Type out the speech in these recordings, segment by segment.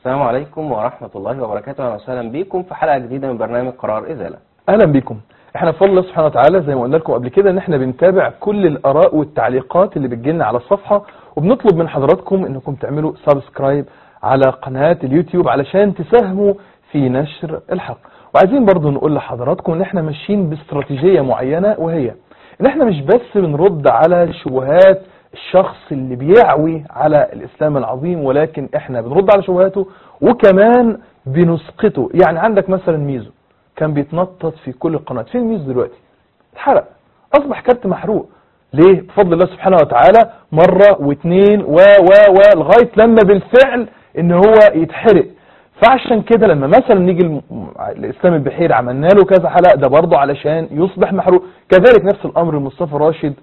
السلام عليكم ورحمة الله وبركاته أهلا وسهلا بكم في حلقة جديدة من برنامج قرار إزالة اهلا بكم احنا بفضل الله سبحانه وتعالى زي ما قلنا لكم قبل كده ان احنا بنتابع كل الاراء والتعليقات اللي بتجيلنا على الصفحه وبنطلب من حضراتكم انكم تعملوا سبسكرايب على قناه اليوتيوب علشان تساهموا في نشر الحق وعايزين برضو نقول لحضراتكم ان احنا ماشيين باستراتيجيه معينه وهي ان احنا مش بس بنرد على شبهات الشخص اللي بيعوي على الاسلام العظيم ولكن احنا بنرد على شبهاته وكمان بنسقطه يعني عندك مثلا ميزو كان بيتنطط في كل القناة فين ميزو دلوقتي اتحرق اصبح كارت محروق ليه بفضل الله سبحانه وتعالى مرة واثنين و و و لغاية لما بالفعل ان هو يتحرق فعشان كده لما مثلا نيجي الم- الاسلام البحير عملنا له كذا حلقة ده برضه علشان يصبح محروق كذلك نفس الامر مصطفى راشد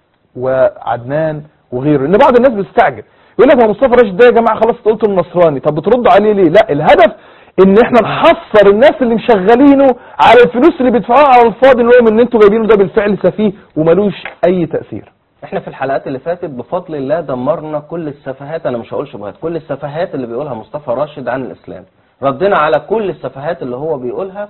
وعدنان وغيره ان بعض الناس بتستعجل يقول لك هو مصطفى راشد ده يا جماعه خلاص قلت النصراني طب بتردوا عليه ليه لا الهدف ان احنا نحصر الناس اللي مشغلينه على الفلوس اللي بيدفعوها على الفاضي اللي هو من ان انتوا جايبينه ده بالفعل سفيه وملوش اي تاثير احنا في الحلقات اللي فاتت بفضل الله دمرنا كل السفهات انا مش هقول شبهات كل السفهات اللي بيقولها مصطفى راشد عن الاسلام ردنا على كل السفهات اللي هو بيقولها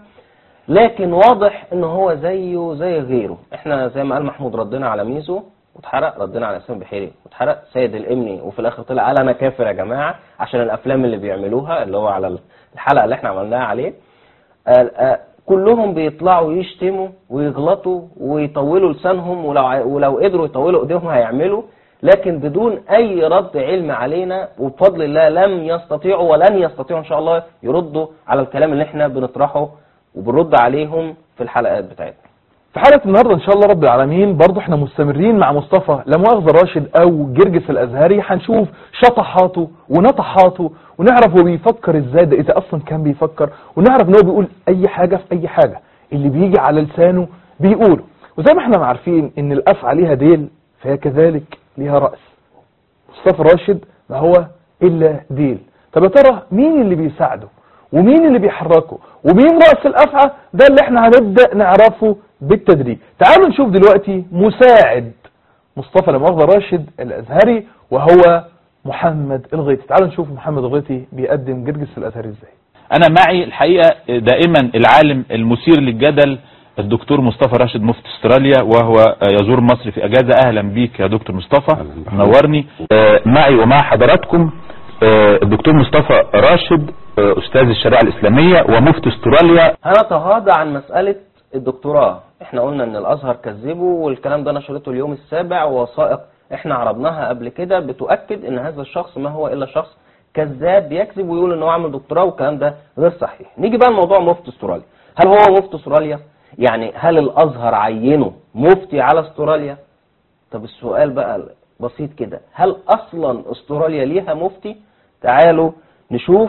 لكن واضح ان هو زيه زي غيره احنا زي ما قال محمود ردنا على ميزو واتحرق ردنا على اسلام بحيري واتحرق سيد الامني وفي الاخر طلع قال انا كافر يا جماعه عشان الافلام اللي بيعملوها اللي هو على الحلقه اللي احنا عملناها عليه آه، آه، كلهم بيطلعوا يشتموا ويغلطوا ويطولوا لسانهم ولو ع- ولو قدروا يطولوا ايديهم هيعملوا لكن بدون اي رد علم علينا وبفضل الله لم يستطيعوا ولن يستطيعوا ان شاء الله يردوا على الكلام اللي احنا بنطرحه وبنرد عليهم في الحلقات بتاعتنا في حلقه النهارده ان شاء الله رب العالمين برضه احنا مستمرين مع مصطفى لا مؤاخذه راشد او جرجس الازهري هنشوف شطحاته ونطحاته ونعرف هو بيفكر ازاي ده اذا اصلا كان بيفكر ونعرف ان هو بيقول اي حاجه في اي حاجه اللي بيجي على لسانه بيقوله وزي ما احنا عارفين ان الافعى ليها ديل فهي كذلك ليها راس مصطفى راشد ما هو الا ديل طب يا ترى مين اللي بيساعده ومين اللي بيحركه ومين راس الافعى ده اللي احنا هنبدا نعرفه بالتدريج تعالوا نشوف دلوقتي مساعد مصطفى لمؤاخذه راشد الازهري وهو محمد الغيطي تعالوا نشوف محمد الغيطي بيقدم جرجس الازهري ازاي انا معي الحقيقه دائما العالم المثير للجدل الدكتور مصطفى راشد مفتي استراليا وهو يزور مصر في اجازه اهلا بيك يا دكتور مصطفى منورني آه، معي ومع حضراتكم آه، الدكتور مصطفى راشد آه، استاذ الشريعه الاسلاميه ومفتي استراليا هنتغاضى عن مسألة الدكتوراه احنا قلنا ان الازهر كذبه والكلام ده نشرته اليوم السابع ووثائق احنا عرضناها قبل كده بتؤكد ان هذا الشخص ما هو الا شخص كذاب بيكذب ويقول ان هو عامل دكتوراه والكلام ده غير صحيح نيجي بقى لموضوع مفتي استراليا هل هو مفتي استراليا يعني هل الازهر عينه مفتي على استراليا طب السؤال بقى بسيط كده هل اصلا استراليا ليها مفتي تعالوا نشوف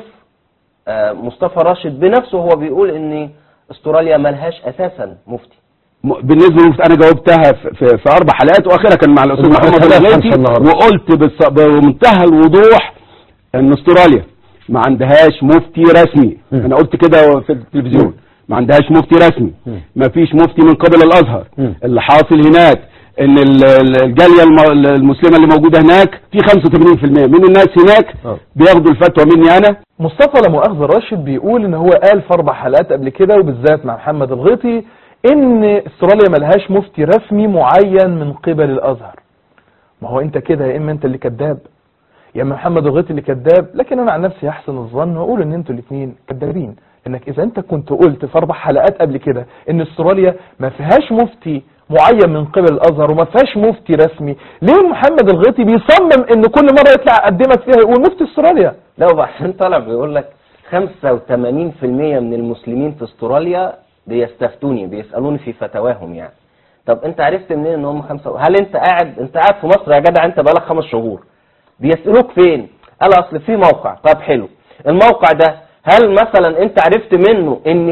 آه، مصطفى راشد بنفسه هو بيقول ان استراليا ملهاش اساسا مفتي م- بالنسبه للمفتي انا جاوبتها في, في, في اربع حلقات واخرها كان مع الاستاذ وما محمد قلتهاش الغيثي خمسة النهاردة. وقلت بالص- بمنتهى الوضوح ان استراليا ما عندهاش مفتي رسمي مم. انا قلت كده في التلفزيون ما عندهاش مفتي رسمي مم. ما فيش مفتي من قبل الازهر مم. اللي حاصل هناك ان ال- ال- الجاليه الم- المسلمه اللي موجوده هناك في 85% من الناس هناك آه. بياخدوا الفتوى مني انا مصطفى لا مؤاخذه راشد بيقول ان هو قال في اربع حلقات قبل كده وبالذات مع محمد الغيطي ان استراليا ملهاش مفتي رسمي معين من قبل الازهر ما هو انت كده يا اما انت اللي كذاب يا اما محمد الغيطي اللي كذاب لكن انا عن نفسي احسن الظن واقول ان انتوا الاثنين كذابين لانك اذا انت كنت قلت في اربع حلقات قبل كده ان استراليا ما فيهاش مفتي معين من قبل الازهر وما فيهاش مفتي رسمي ليه محمد الغيطي بيصمم ان كل مره يطلع يقدمك فيها يقول مفتي استراليا لا وبعدين طالع بيقول لك 85% من المسلمين في استراليا بيستفتوني بيسالوني في فتواهم يعني طب انت عرفت منين ان هم خمسة هل انت قاعد انت قاعد في مصر يا جدع انت بقالك خمس شهور بيسالوك فين قال اصل في موقع طب حلو الموقع ده هل مثلا انت عرفت منه ان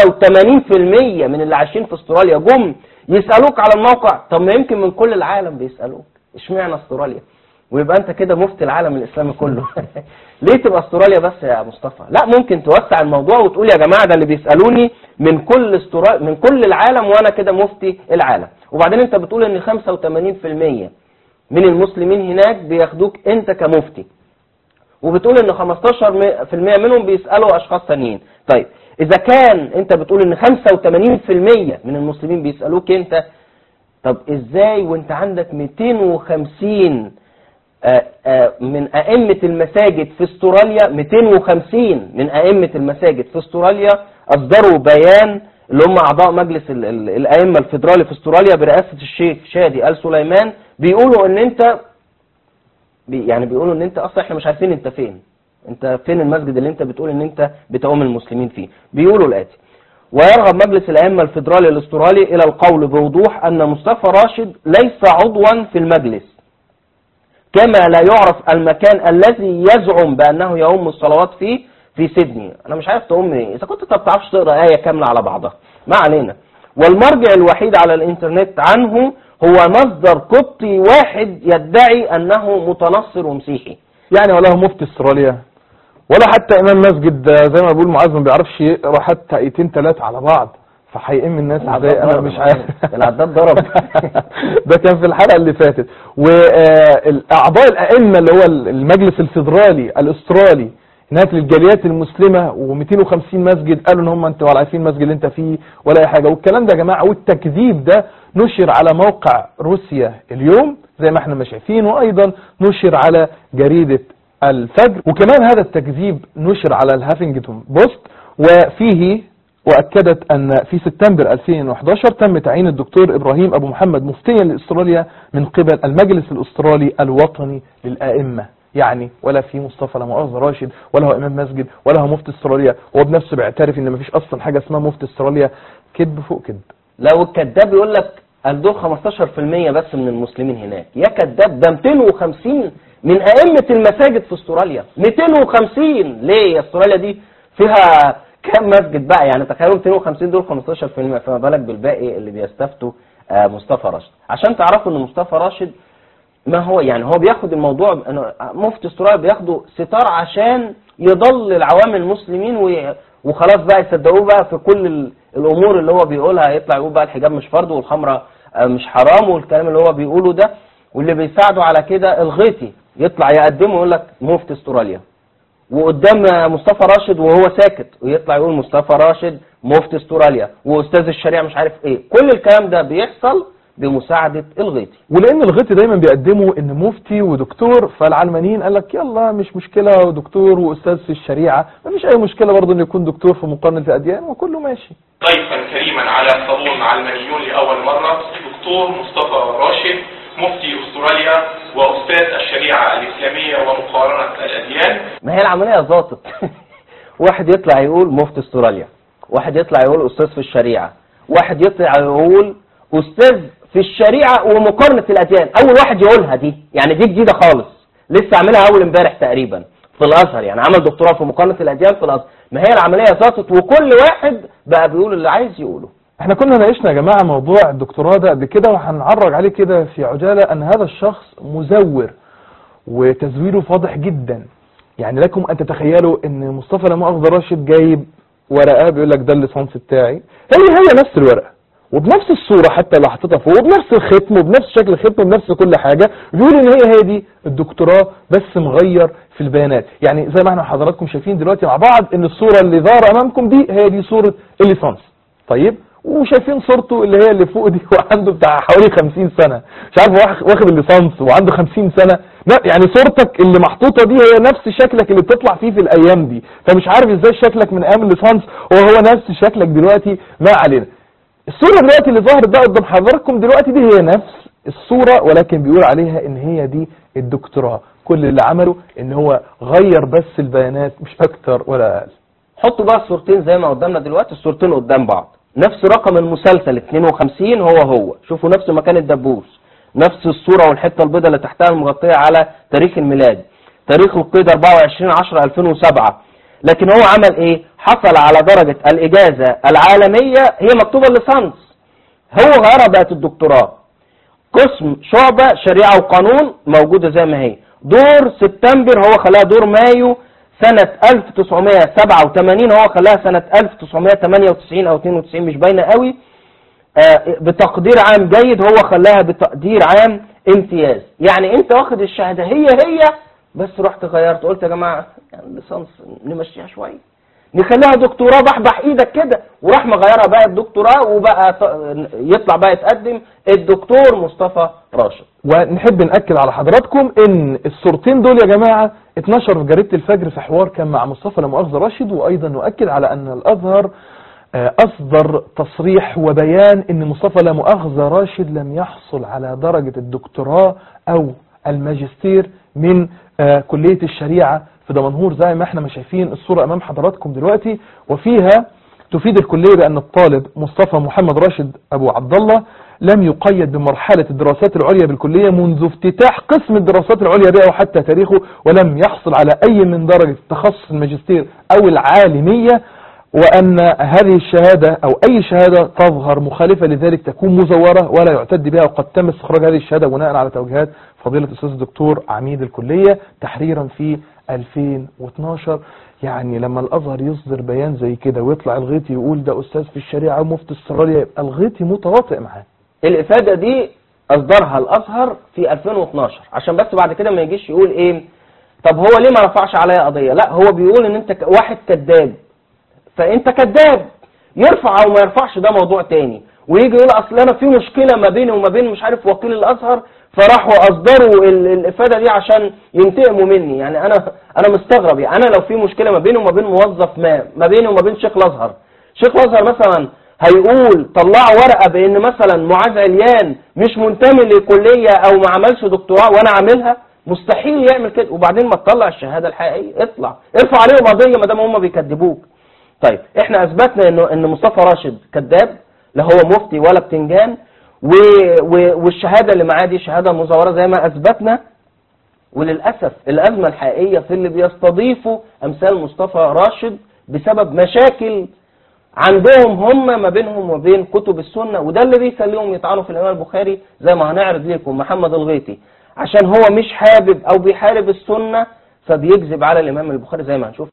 85% من اللي عايشين في استراليا جم يسالوك على الموقع طب ما يمكن من كل العالم بيسالوك اشمعنى استراليا ويبقى انت كده مفتي العالم الاسلامي كله ليه تبقى استراليا بس يا مصطفى لا ممكن توسع الموضوع وتقول يا جماعه ده اللي بيسالوني من كل استرا... من كل العالم وانا كده مفتي العالم وبعدين انت بتقول ان 85% من المسلمين هناك بياخدوك انت كمفتي وبتقول ان 15% منهم بيسالوا اشخاص ثانيين طيب اذا كان انت بتقول ان 85% من المسلمين بيسالوك انت طب ازاي وانت عندك 250 آه، آه، من ائمه المساجد في استراليا 250 من ائمه المساجد في استراليا اصدروا بيان اللي هم اعضاء مجلس ال- ال- الائمه الفيدرالي في استراليا برئاسه الشيخ شادي ال سليمان بيقولوا ان انت بي يعني بيقولوا ان انت اصلا احنا مش عارفين انت فين انت فين المسجد اللي انت بتقول ان انت بتقوم المسلمين فيه بيقولوا الاتي ويرغب مجلس الائمه الفيدرالي الاسترالي الى القول بوضوح ان مصطفى راشد ليس عضوا في المجلس كما لا يعرف المكان الذي يزعم بانه يؤم الصلوات فيه في سيدني انا مش عارف تؤم ايه اذا كنت انت ما بتعرفش تقرا ايه كامله على بعضها ما علينا والمرجع الوحيد على الانترنت عنه هو مصدر قبطي واحد يدعي انه متنصر ومسيحي يعني ولا هو مفتي استراليا ولا حتى امام مسجد آه، زي ما بقول معاذ ما بيعرفش يقرا حتى ايتين ثلاثه على بعض فهيئم الناس ازاي انا مش عارف العداد ضرب ده كان في الحلقه اللي فاتت والاعضاء الائمه اللي هو المجلس الفيدرالي الاسترالي هناك للجاليات المسلمه و250 مسجد قالوا ان هم انتوا ولا عارفين المسجد اللي انت فيه ولا اي حاجه والكلام ده يا جماعه والتكذيب ده نشر على موقع روسيا اليوم زي ما احنا ما شايفين وايضا نشر على جريده الفجر وكمان هذا التكذيب نشر على الهافنجتون بوست وفيه واكدت ان في سبتمبر 2011 تم تعيين الدكتور ابراهيم ابو محمد مفتيا لاستراليا من قبل المجلس الاسترالي الوطني للائمه يعني ولا في مصطفى لا مؤاخذه راشد ولا هو امام مسجد ولا هو مفتي استراليا وهو بنفسه بيعترف ان مفيش اصلا حاجه اسمها مفتي استراليا كذب فوق كذب لو الكذاب يقول لك قال دول 15% بس من المسلمين هناك يا كذاب ده 250 من ائمه المساجد في استراليا 250 ليه يا استراليا دي فيها كام مسجد بقى يعني تخيلوا 250 دول 15% فما بالك بالباقي اللي بيستفتوا آه، مصطفى راشد عشان تعرفوا ان مصطفى راشد ما هو يعني هو بياخد الموضوع إنه مفتي استراليا بياخده ستار عشان يضلل عوام المسلمين وي- وخلاص بقى يصدقوه بقى في كل ال- الامور اللي هو بيقولها يطلع يقول بقى الحجاب مش فرض والخمره آه، مش حرام والكلام اللي هو بيقوله ده واللي بيساعده على كده الغيطي يطلع يقدمه يقول لك مفتي استراليا وقدام مصطفى راشد وهو ساكت ويطلع يقول مصطفى راشد مفتي استراليا واستاذ الشريعه مش عارف ايه كل الكلام ده بيحصل بمساعده الغيطي ولان الغطي دايما بيقدموا ان مفتي ودكتور فالعلمانيين قال لك يلا مش مشكله دكتور واستاذ في الشريعه مفيش اي مشكله برضه ان يكون دكتور في مقارنه الاديان وكله ماشي ضيفا كريما على صالون علمانيون لأول مرة دكتور مصطفى راشد مفتي أستراليا وأستاذ الشريعة الإسلامية ومقارنة الأديان ما هي العمليه ظابط واحد يطلع يقول مفتي استراليا واحد يطلع يقول استاذ في الشريعه واحد يطلع يقول استاذ في الشريعه ومقارنه الاديان اول واحد يقولها دي يعني دي جديده خالص لسه عاملها اول امبارح تقريبا في الازهر يعني عمل دكتوراه في مقارنه الاديان في الازهر ما هي العمليه ظبطت وكل واحد بقى بيقول اللي عايز يقوله احنا كنا ناقشنا يا جماعه موضوع الدكتوراه ده قبل كده وهنعرج عليه كده في عجاله ان هذا الشخص مزور وتزويره فاضح جدا يعني لكم ان تتخيلوا ان مصطفى لا مؤاخذه راشد جايب ورقه بيقول لك ده الليسانس بتاعي هي هي نفس الورقه وبنفس الصوره حتى اللي حاططها فوق وبنفس الختم وبنفس شكل الختم وبنفس كل حاجه بيقول ان هي هي دي الدكتوراه بس مغير في البيانات يعني زي ما احنا حضراتكم شايفين دلوقتي مع بعض ان الصوره اللي ظاهره امامكم دي هي دي صوره الليسانس طيب وشايفين صورته اللي هي اللي فوق دي وعنده بتاع حوالي 50 سنه مش عارف واخ- واخد الليسانس وعنده 50 سنه لا يعني صورتك اللي محطوطه دي هي نفس شكلك اللي بتطلع فيه في الايام دي فمش عارف ازاي شكلك من ايام الليسانس وهو نفس شكلك دلوقتي ما علينا الصوره دلوقتي اللي ظهرت بقى قدام حضراتكم دلوقتي دي هي نفس الصوره ولكن بيقول عليها ان هي دي الدكتوراه كل اللي عمله ان هو غير بس البيانات مش اكتر ولا اقل حطوا بقى الصورتين زي ما قدامنا دلوقتي الصورتين قدام بعض نفس رقم المسلسل 52 هو هو شوفوا نفس مكان الدبوس نفس الصورة والحتة البيضاء اللي تحتها المغطية على تاريخ الميلاد تاريخ القيد 24 10 2007 لكن هو عمل ايه حصل على درجة الإجازة العالمية هي مكتوبة ليسانس هو غيرها بقت الدكتوراه قسم شعبة شريعة وقانون موجودة زي ما هي دور سبتمبر هو خلاها دور مايو سنة 1987 هو خلاها سنة 1998 أو 92 مش باينة قوي آه، بتقدير عام جيد هو خلاها بتقدير عام امتياز يعني انت واخد الشهادة هي هي بس رحت غيرت قلت يا جماعه يعني الليسانس نمشيها شويه نخليها دكتوراه بحبح ايدك كده وراح مغيرها بقى الدكتوراه وبقى ط- يطلع بقى يتقدم الدكتور مصطفى راشد ونحب نأكد على حضراتكم ان الصورتين دول يا جماعة اتنشر في جريدة الفجر في حوار كان مع مصطفى لا مؤاخذة راشد وايضا نؤكد على ان الازهر آه، اصدر تصريح وبيان ان مصطفى لا مؤاخذة راشد لم يحصل على درجة الدكتوراه او الماجستير من آه، كلية الشريعة في دمنهور زي ما احنا ما شايفين الصورة امام حضراتكم دلوقتي وفيها تفيد الكلية بأن الطالب مصطفى محمد راشد أبو عبد الله لم يقيد بمرحلة الدراسات العليا بالكلية منذ افتتاح قسم الدراسات العليا بها وحتى تاريخه ولم يحصل على أي من درجة تخصص الماجستير أو العالمية وأن هذه الشهادة أو أي شهادة تظهر مخالفة لذلك تكون مزورة ولا يعتد بها وقد تم استخراج هذه الشهادة بناء على توجيهات فضيلة الأستاذ الدكتور عميد الكلية تحريرا في 2012 يعني لما الأزهر يصدر بيان زي كده ويطلع الغيطي يقول ده أستاذ في الشريعة ومفتي استراليا يبقى الغيطي متواطئ معاه الافاده دي اصدرها الازهر في 2012 عشان بس بعد كده ما يجيش يقول ايه طب هو ليه ما رفعش عليا قضيه لا هو بيقول ان انت ك- واحد كذاب فانت كذاب يرفع او ما يرفعش ده موضوع تاني ويجي يقول اصل انا في مشكله ما بيني وما بين مش عارف وكيل الازهر فراحوا اصدروا ال- الافاده دي عشان ينتقموا مني يعني انا انا مستغرب يعني انا لو في مشكله ما بيني وما بين موظف ما ما بيني وما بين شيخ الازهر شيخ الازهر مثلا هيقول طلعوا ورقه بان مثلا معاذ عليان مش منتمي لكليه او ما عملش دكتوراه وانا عاملها مستحيل يعمل كده وبعدين ما تطلع الشهاده الحقيقيه اطلع ارفع عليهم قضيه ما دام هم بيكذبوك طيب احنا اثبتنا انه ان مصطفى راشد كذاب لا هو مفتي ولا بتنجان و... و... والشهاده اللي معاه دي شهاده مزوره زي ما اثبتنا وللاسف الازمه الحقيقيه في اللي بيستضيفوا امثال مصطفى راشد بسبب مشاكل عندهم هم ما بينهم وبين كتب السنه وده اللي بيخليهم يطعنوا في الامام البخاري زي ما هنعرض لكم محمد الغيطي عشان هو مش حابب او بيحارب السنه فبيكذب على الامام البخاري زي ما هنشوف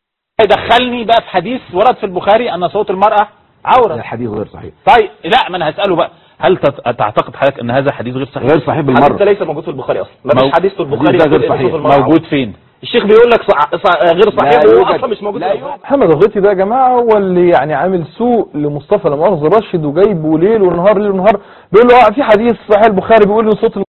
يدخلني بقى في حديث ورد في البخاري ان صوت المرأة عورة الحديث غير صحيح طيب لا ما انا هسأله بقى هل تت- تعتقد حضرتك ان هذا حديث غير صحيح غير صحيح الحديث بالمره ده ليس موجود في البخاري اصلا ما مو- فيش حديث في البخاري الحديث ده غير في صحيح. صوت المرأة. موجود فين الشيخ بيقول لك صع... صع... غير صحيح لا وهو يوجد. اصلا مش موجود لا في البخاري. محمد الغيطي ده يا جماعة هو اللي يعني عامل سوء لمصطفى لا مؤاخذة راشد وجايبه ليل ونهار ليل ونهار بيقول له اه في حديث صحيح البخاري بيقول له صوت ال-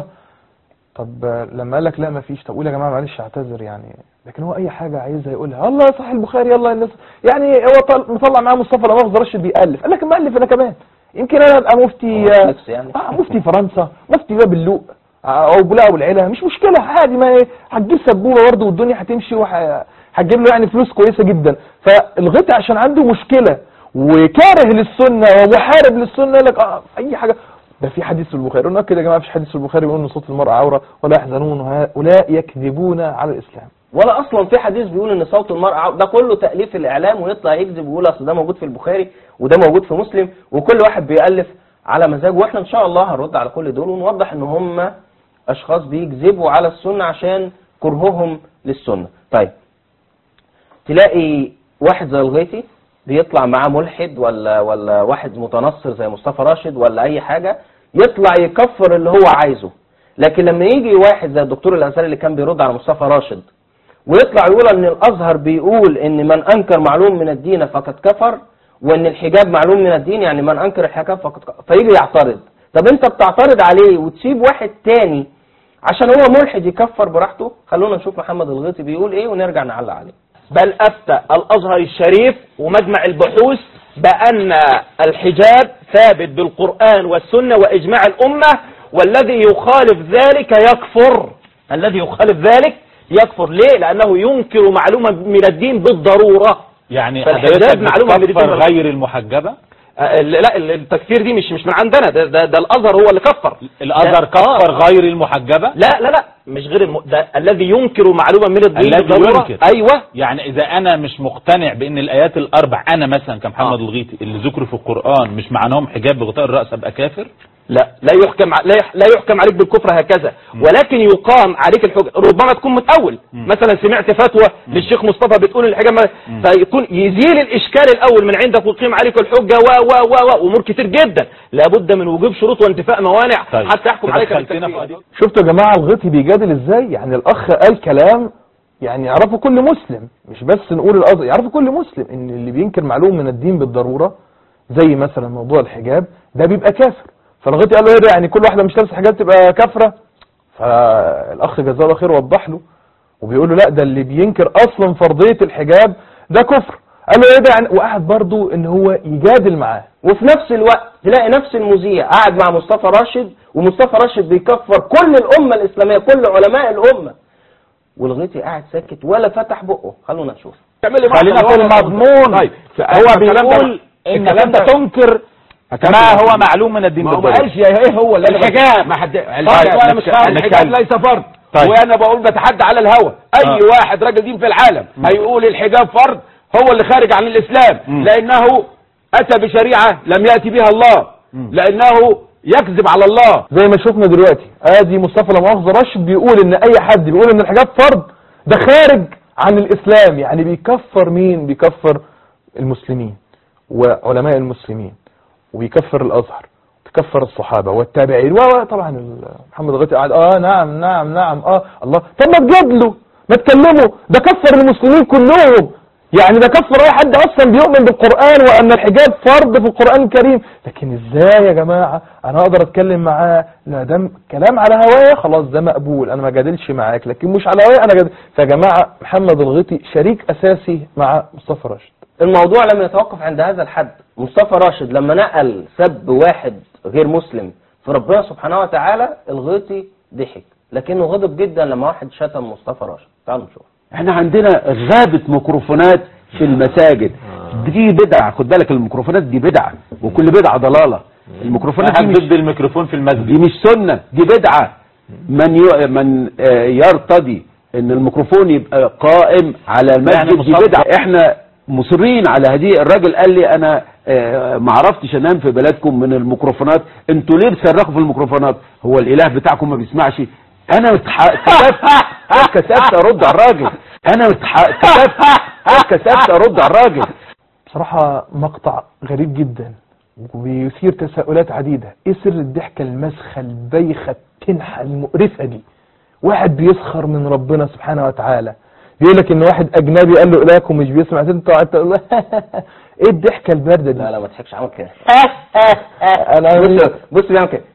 طب آه، لما قال لك لا ما فيش طب قول يا جماعة معلش اعتذر يعني لكن هو اي حاجة عايزها يقولها الله صحيح البخاري يلا الناس يعني هو طل... مطلع معاه مصطفى لا مؤاخذة راشد بيألف قال لك مألف انا كمان يمكن انا ابقى مفتي هو آه، نفسه يعني. آه مفتي فرنسا مفتي باب اللوق آه، او بولاق والعيله مش مشكله عادي ما إيه، هتجيب سبوبه برضه والدنيا هتمشي وه- هتجيب له يعني فلوس كويسه جدا فالغيطي عشان عنده مشكله وكاره للسنه ومحارب للسنه يقول لك اه اي حاجه ده في حديث في البخاري قلنا كده يا جماعه مفيش حديث في البخاري بيقول ان صوت المرأة عوره ولا يحزنون هؤلاء يكذبون على الاسلام ولا اصلا في حديث بيقول ان صوت المرأة عو- ده كله تأليف الاعلام ويطلع يكذب ويقول اصل ده موجود في البخاري وده موجود في مسلم وكل واحد بيألف على مزاجه واحنا ان شاء الله هنرد على كل دول ونوضح ان هم اشخاص بيكذبوا على السنة عشان كرههم للسنة طيب تلاقي واحد زي الغيثي بيطلع معاه ملحد ولا ولا واحد متنصر زي مصطفى راشد ولا اي حاجة يطلع يكفر اللي هو عايزه لكن لما يجي واحد زي الدكتور الازهري اللي كان بيرد على مصطفى راشد ويطلع يقول ان الازهر بيقول ان من انكر معلوم من الدين فقد كفر وان الحجاب معلوم من الدين يعني من انكر الحجاب فقد كفر فيجي يعترض طب انت بتعترض عليه وتسيب واحد تاني عشان هو ملحد يكفر براحته خلونا نشوف محمد الغيطي بيقول ايه ونرجع نعلق عليه بل افتى الازهر الشريف ومجمع البحوث بان الحجاب ثابت بالقران والسنه واجماع الامه والذي يخالف ذلك يكفر الذي يخالف ذلك يكفر ليه لانه ينكر معلومه من الدين بالضروره يعني فالحجاب حضرتك معلومة من بتكفر الدين. غير المحجبة آه، لا ال- التكفير دي مش مش من عندنا ده, ده, ده الازهر هو اللي كفر الازهر لا، كفر آه. غير المحجبة لا لا لا مش غير الم... ده الذي ينكر معلومه من الدين الذي بالضروره ينكر. ايوه يعني اذا انا مش مقتنع بان الايات الاربع انا مثلا كمحمد آه. الغيطي اللي ذكروا في القرآن مش معناهم حجاب بغطاء الرأس ابقى كافر لا لا يحكم ع- لا يح- لا يحكم عليك بالكفر هكذا ولكن يقام عليك الحجه ربما تكون متأول مثلا سمعت فتوى للشيخ مصطفى بتقول الحجاب ما- فيكون يزيل الاشكال الاول من عندك ويقيم عليك الحجه و و و و امور كتير جدا لابد من وجوب شروط وانتفاء موانع طيب. حتى يحكم كده عليك دخلتنا في بالتكفير قضية. شفتوا يا جماعة الغيطي بيجادل ازاي يعني الاخ قال كلام يعني يعرفه كل مسلم مش بس نقول الأرض يعرفه كل مسلم ان اللي بينكر معلوم من الدين بالضرورة زي مثلا موضوع الحجاب ده بيبقى كافر فالغيطي قال له ايه ده يعني كل واحدة مش لابسة حجاب تبقى كافرة فالاخ جزاه الله خير وضح له وبيقول له لا ده اللي بينكر اصلا فرضية الحجاب ده كفر قال له ايه ده يعني وقعد برضو ان هو يجادل معاه وفي نفس الوقت تلاقي نفس المذيع قاعد مع مصطفى راشد ومصطفى راشد بيكفر كل الأمة الإسلامية كل علماء الأمة والغيطي قاعد ساكت ولا فتح بقه خلونا نشوف تعمل لي خلينا في المضمون طيب هو الكلام ده- بيقول انك الكلام انت ده- تنكر ما هو معلوم من الدين ما هو بالضرورة قالش ايه هو اللي أنا بس- الحجاب ما حد طيب، الحجاب أنا مش فاهم. الحجاب نتكلم. ليس فرض طيب. وانا بقول بتحدى على الهوى اي آه. واحد راجل دين في العالم هيقول الحجاب فرض هو اللي خارج عن الاسلام مم. لانه اتى بشريعه لم ياتي بها الله لانه يكذب على الله زي ما شفنا دلوقتي ادي مصطفى لا مؤاخذه راشد بيقول ان اي حد بيقول ان الحجاب فرض ده خارج عن الاسلام يعني بيكفر مين بيكفر المسلمين وعلماء المسلمين وبيكفر الازهر بيكفر الصحابه والتابعين وطبعا ال- محمد غيثي قاعد اه نعم نعم نعم اه الله طب ما تجادلوا ما تكلموا ده كفر المسلمين كلهم يعني ده كفر اي حد اصلا بيؤمن بالقران وان الحجاب فرض في القران الكريم لكن ازاي يا جماعه انا اقدر اتكلم معاه لا ده م- كلام على هوايه خلاص ده مقبول انا ما جادلش معاك لكن مش على هوايه انا جادل فيا جماعه محمد الغيطي شريك اساسي مع مصطفى راشد الموضوع لم يتوقف عند هذا الحد مصطفى راشد لما نقل سب واحد غير مسلم في ربنا سبحانه وتعالى الغيطي ضحك لكنه غضب جدا لما واحد شتم مصطفى راشد تعالوا نشوف احنا عندنا غابة ميكروفونات في المساجد دي بدعة خد بالك الميكروفونات دي بدعة وكل بدعة ضلالة الميكروفونات دي انا مش ضد الميكروفون في دي المسجد مش سنة دي بدعة من ي... من آه، يرتضي ان الميكروفون يبقى قائم على المسجد يعني دي مصدق. بدعة احنا مصرين على هذه الراجل قال لي انا آه، ما عرفتش انام في بلادكم من الميكروفونات انتوا ليه بتصرخوا في الميكروفونات هو الاله بتاعكم ما بيسمعش انا متح- كسفت كسفت ارد على الراجل انا متح- كسفت كسفت ارد على الراجل بصراحة مقطع غريب جدا وبيثير تساؤلات عديدة ايه سر الضحكة المسخة البايخة التنحة المقرفة دي واحد بيسخر من ربنا سبحانه وتعالى بيقول لك ان واحد اجنبي قال له الهكم مش بيسمع انت قعدت تقول له ايه الضحكة الباردة دي لا لا ما تضحكش عمل كده انا بص بص بيعمل كده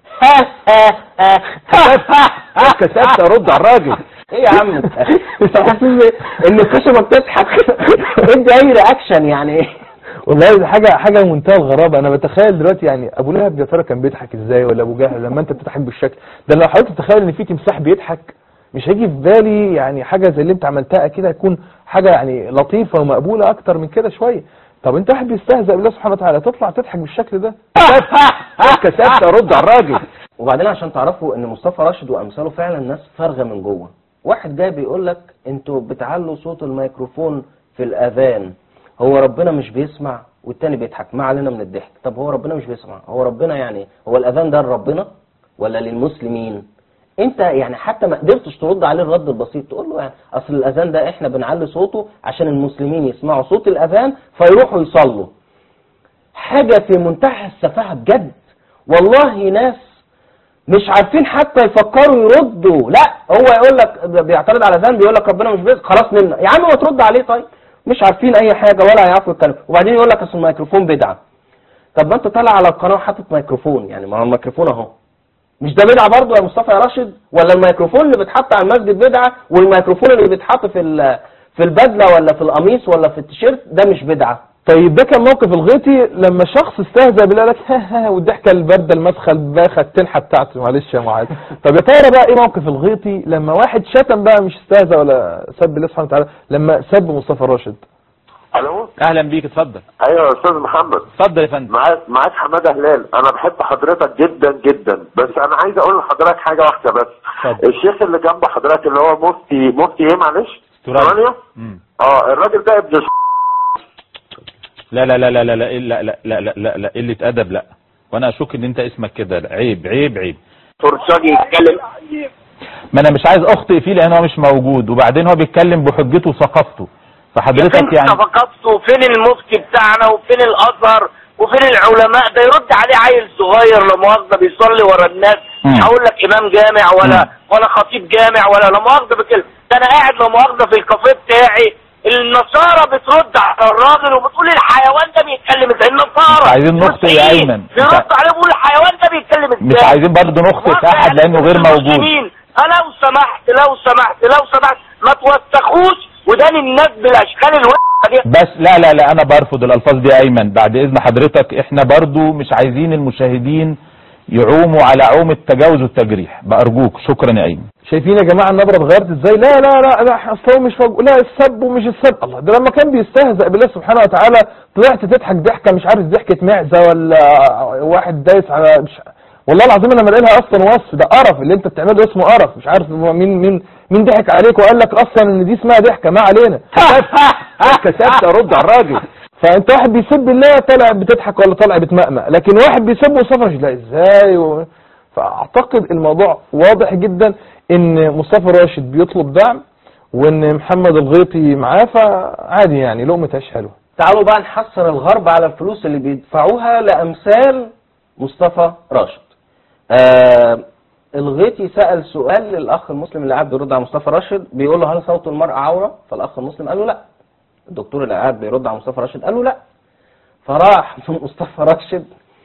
كسفت ارد على الراجل ايه يا عم انت انت حاسس ان الخشبه بتضحك ادي اي رياكشن يعني ايه والله دي حاجة حاجة منتهى الغرابة انا بتخيل دلوقتي يعني ابو لهب يا ترى كان بيضحك ازاي ولا ابو جهل لما انت بتضحك بالشكل ده لو حاولت تتخيل ان في تمساح بيضحك مش هيجي في بالي يعني حاجة زي اللي انت عملتها كده هيكون حاجة يعني لطيفة ومقبولة اكتر من كده شوية طب انت واحد بيستهزأ بالله سبحانه وتعالى تطلع تضحك بالشكل ده كسفت ارد على الراجل وبعدين عشان تعرفوا ان مصطفى راشد وامثاله فعلا ناس فارغه من جوه واحد جاي بيقول لك انتوا بتعلوا صوت الميكروفون في الاذان هو ربنا مش بيسمع والتاني بيضحك ما علينا من الضحك طب هو ربنا مش بيسمع هو ربنا يعني هو الاذان ده لربنا ولا للمسلمين انت يعني حتى ما قدرتش ترد عليه الرد البسيط تقول له يعني اصل الاذان ده احنا بنعلي صوته عشان المسلمين يسمعوا صوت الاذان فيروحوا يصلوا حاجة في منتهى السفاهة بجد والله ناس مش عارفين حتى يفكروا يردوا لا هو يقول لك بيعترض على ذنب يقول لك ربنا مش بيز خلاص نمنا يا عم ما ترد عليه طيب مش عارفين اي حاجة ولا هيعرفوا يتكلموا وبعدين يقول لك اصل الميكروفون بدعة طب ما انت طالع على القناة وحاطط ميكروفون يعني ما هو الميكروفون اهو مش ده بدعة برضه يا مصطفى يا راشد ولا الميكروفون اللي بيتحط على المسجد بدعة والميكروفون اللي بيتحط في ال- في البدلة ولا في القميص ولا في التيشيرت ده مش بدعة طيب ده كان موقف الغيطي لما شخص استهزأ بالله لك ها ها والضحكة الباردة المسخة الباخة التنحة بتاعته معلش يا معاذ طب يا ترى بقى ايه موقف الغيطي لما واحد شتم بقى مش استهزأ ولا سب الله سبحانه وتعالى لما سب مصطفى راشد الو اهلا بيك اتفضل ايوه يا استاذ محمد اتفضل يا فندم معاك معاك حماده هلال انا بحب حضرتك جدا جدا بس انا عايز اقول لحضرتك حاجه واحده بس اتفضل. الشيخ اللي جنب حضرتك اللي هو مفتي مفتي ايه معلش استراليا. استراليا مم. اه الراجل ده ابن ش- لا لا لا لا لا لا لا لا لا لا لا لا قلة أدب لا وانا اشك ان انت اسمك كده لا، عيب عيب عيب فرشاجي يتكلم ما انا مش عايز اخطئ فيه لان هو مش موجود وبعدين هو بيتكلم بحجته وثقافته فحضرتك فين يعني ثقافته وفين المفتي بتاعنا وفين الازهر وفين العلماء ده يرد عليه عيل صغير لا مؤاخذه بيصلي ورا الناس مم. مش هقول لك امام جامع ولا مم. ولا خطيب جامع ولا لا مؤاخذه بكده ده انا قاعد لا مؤاخذه في الكافيه بتاعي النصارى بترد على الراجل وبتقول الحيوان ده بيتكلم ازاي النصارى مش عايزين نخطئ يا المسيحيين أيمن. بيرد عليه بيقول الحيوان ده بيتكلم ازاي مش عايزين برضه نخطئ في احد لانه غير موجود المسلمين. لو سمحت لو سمحت لو سمحت ما توسخوش ودان الناس بالاشكال الوحشه دي بس لا لا لا انا برفض الالفاظ دي يا ايمن بعد اذن حضرتك احنا برضو مش عايزين المشاهدين يعوموا على عوم التجاوز والتجريح بارجوك شكرا يا ايمن شايفين يا جماعه النبره اتغيرت ازاي لا لا لا لا اصل هو مش فوق لا السب ومش السب الله ده لما كان بيستهزأ بالله سبحانه وتعالى طلعت تضحك ضحكه مش عارف ضحكه معزه ولا واحد دايس على مش والله العظيم انا ملاقي لها اصلا وصف ده قرف اللي انت بتعمله اسمه قرف مش عارف هو مين مين مين ضحك عليك وقال لك اصلا ان دي اسمها ضحكه ما علينا كسبت ارد على الراجل فانت واحد بيسب الله طالع بتضحك ولا طالع بتمأمأ لكن واحد بيسب مصطفى لا ازاي و... فاعتقد الموضوع واضح جدا ان مصطفى راشد بيطلب دعم وان محمد الغيطي معاه فعادي يعني لقمة عيش حلوه تعالوا بقى نحسر الغرب على الفلوس اللي بيدفعوها لأمثال مصطفى راشد آه الغيطي سأل سؤال للأخ المسلم اللي قاعد بيرد على مصطفى راشد بيقول له هل صوت المرأة عورة؟ فالأخ المسلم قال له لا الدكتور اللي قاعد بيرد على مصطفى راشد قال له لا فراح مصطفى راشد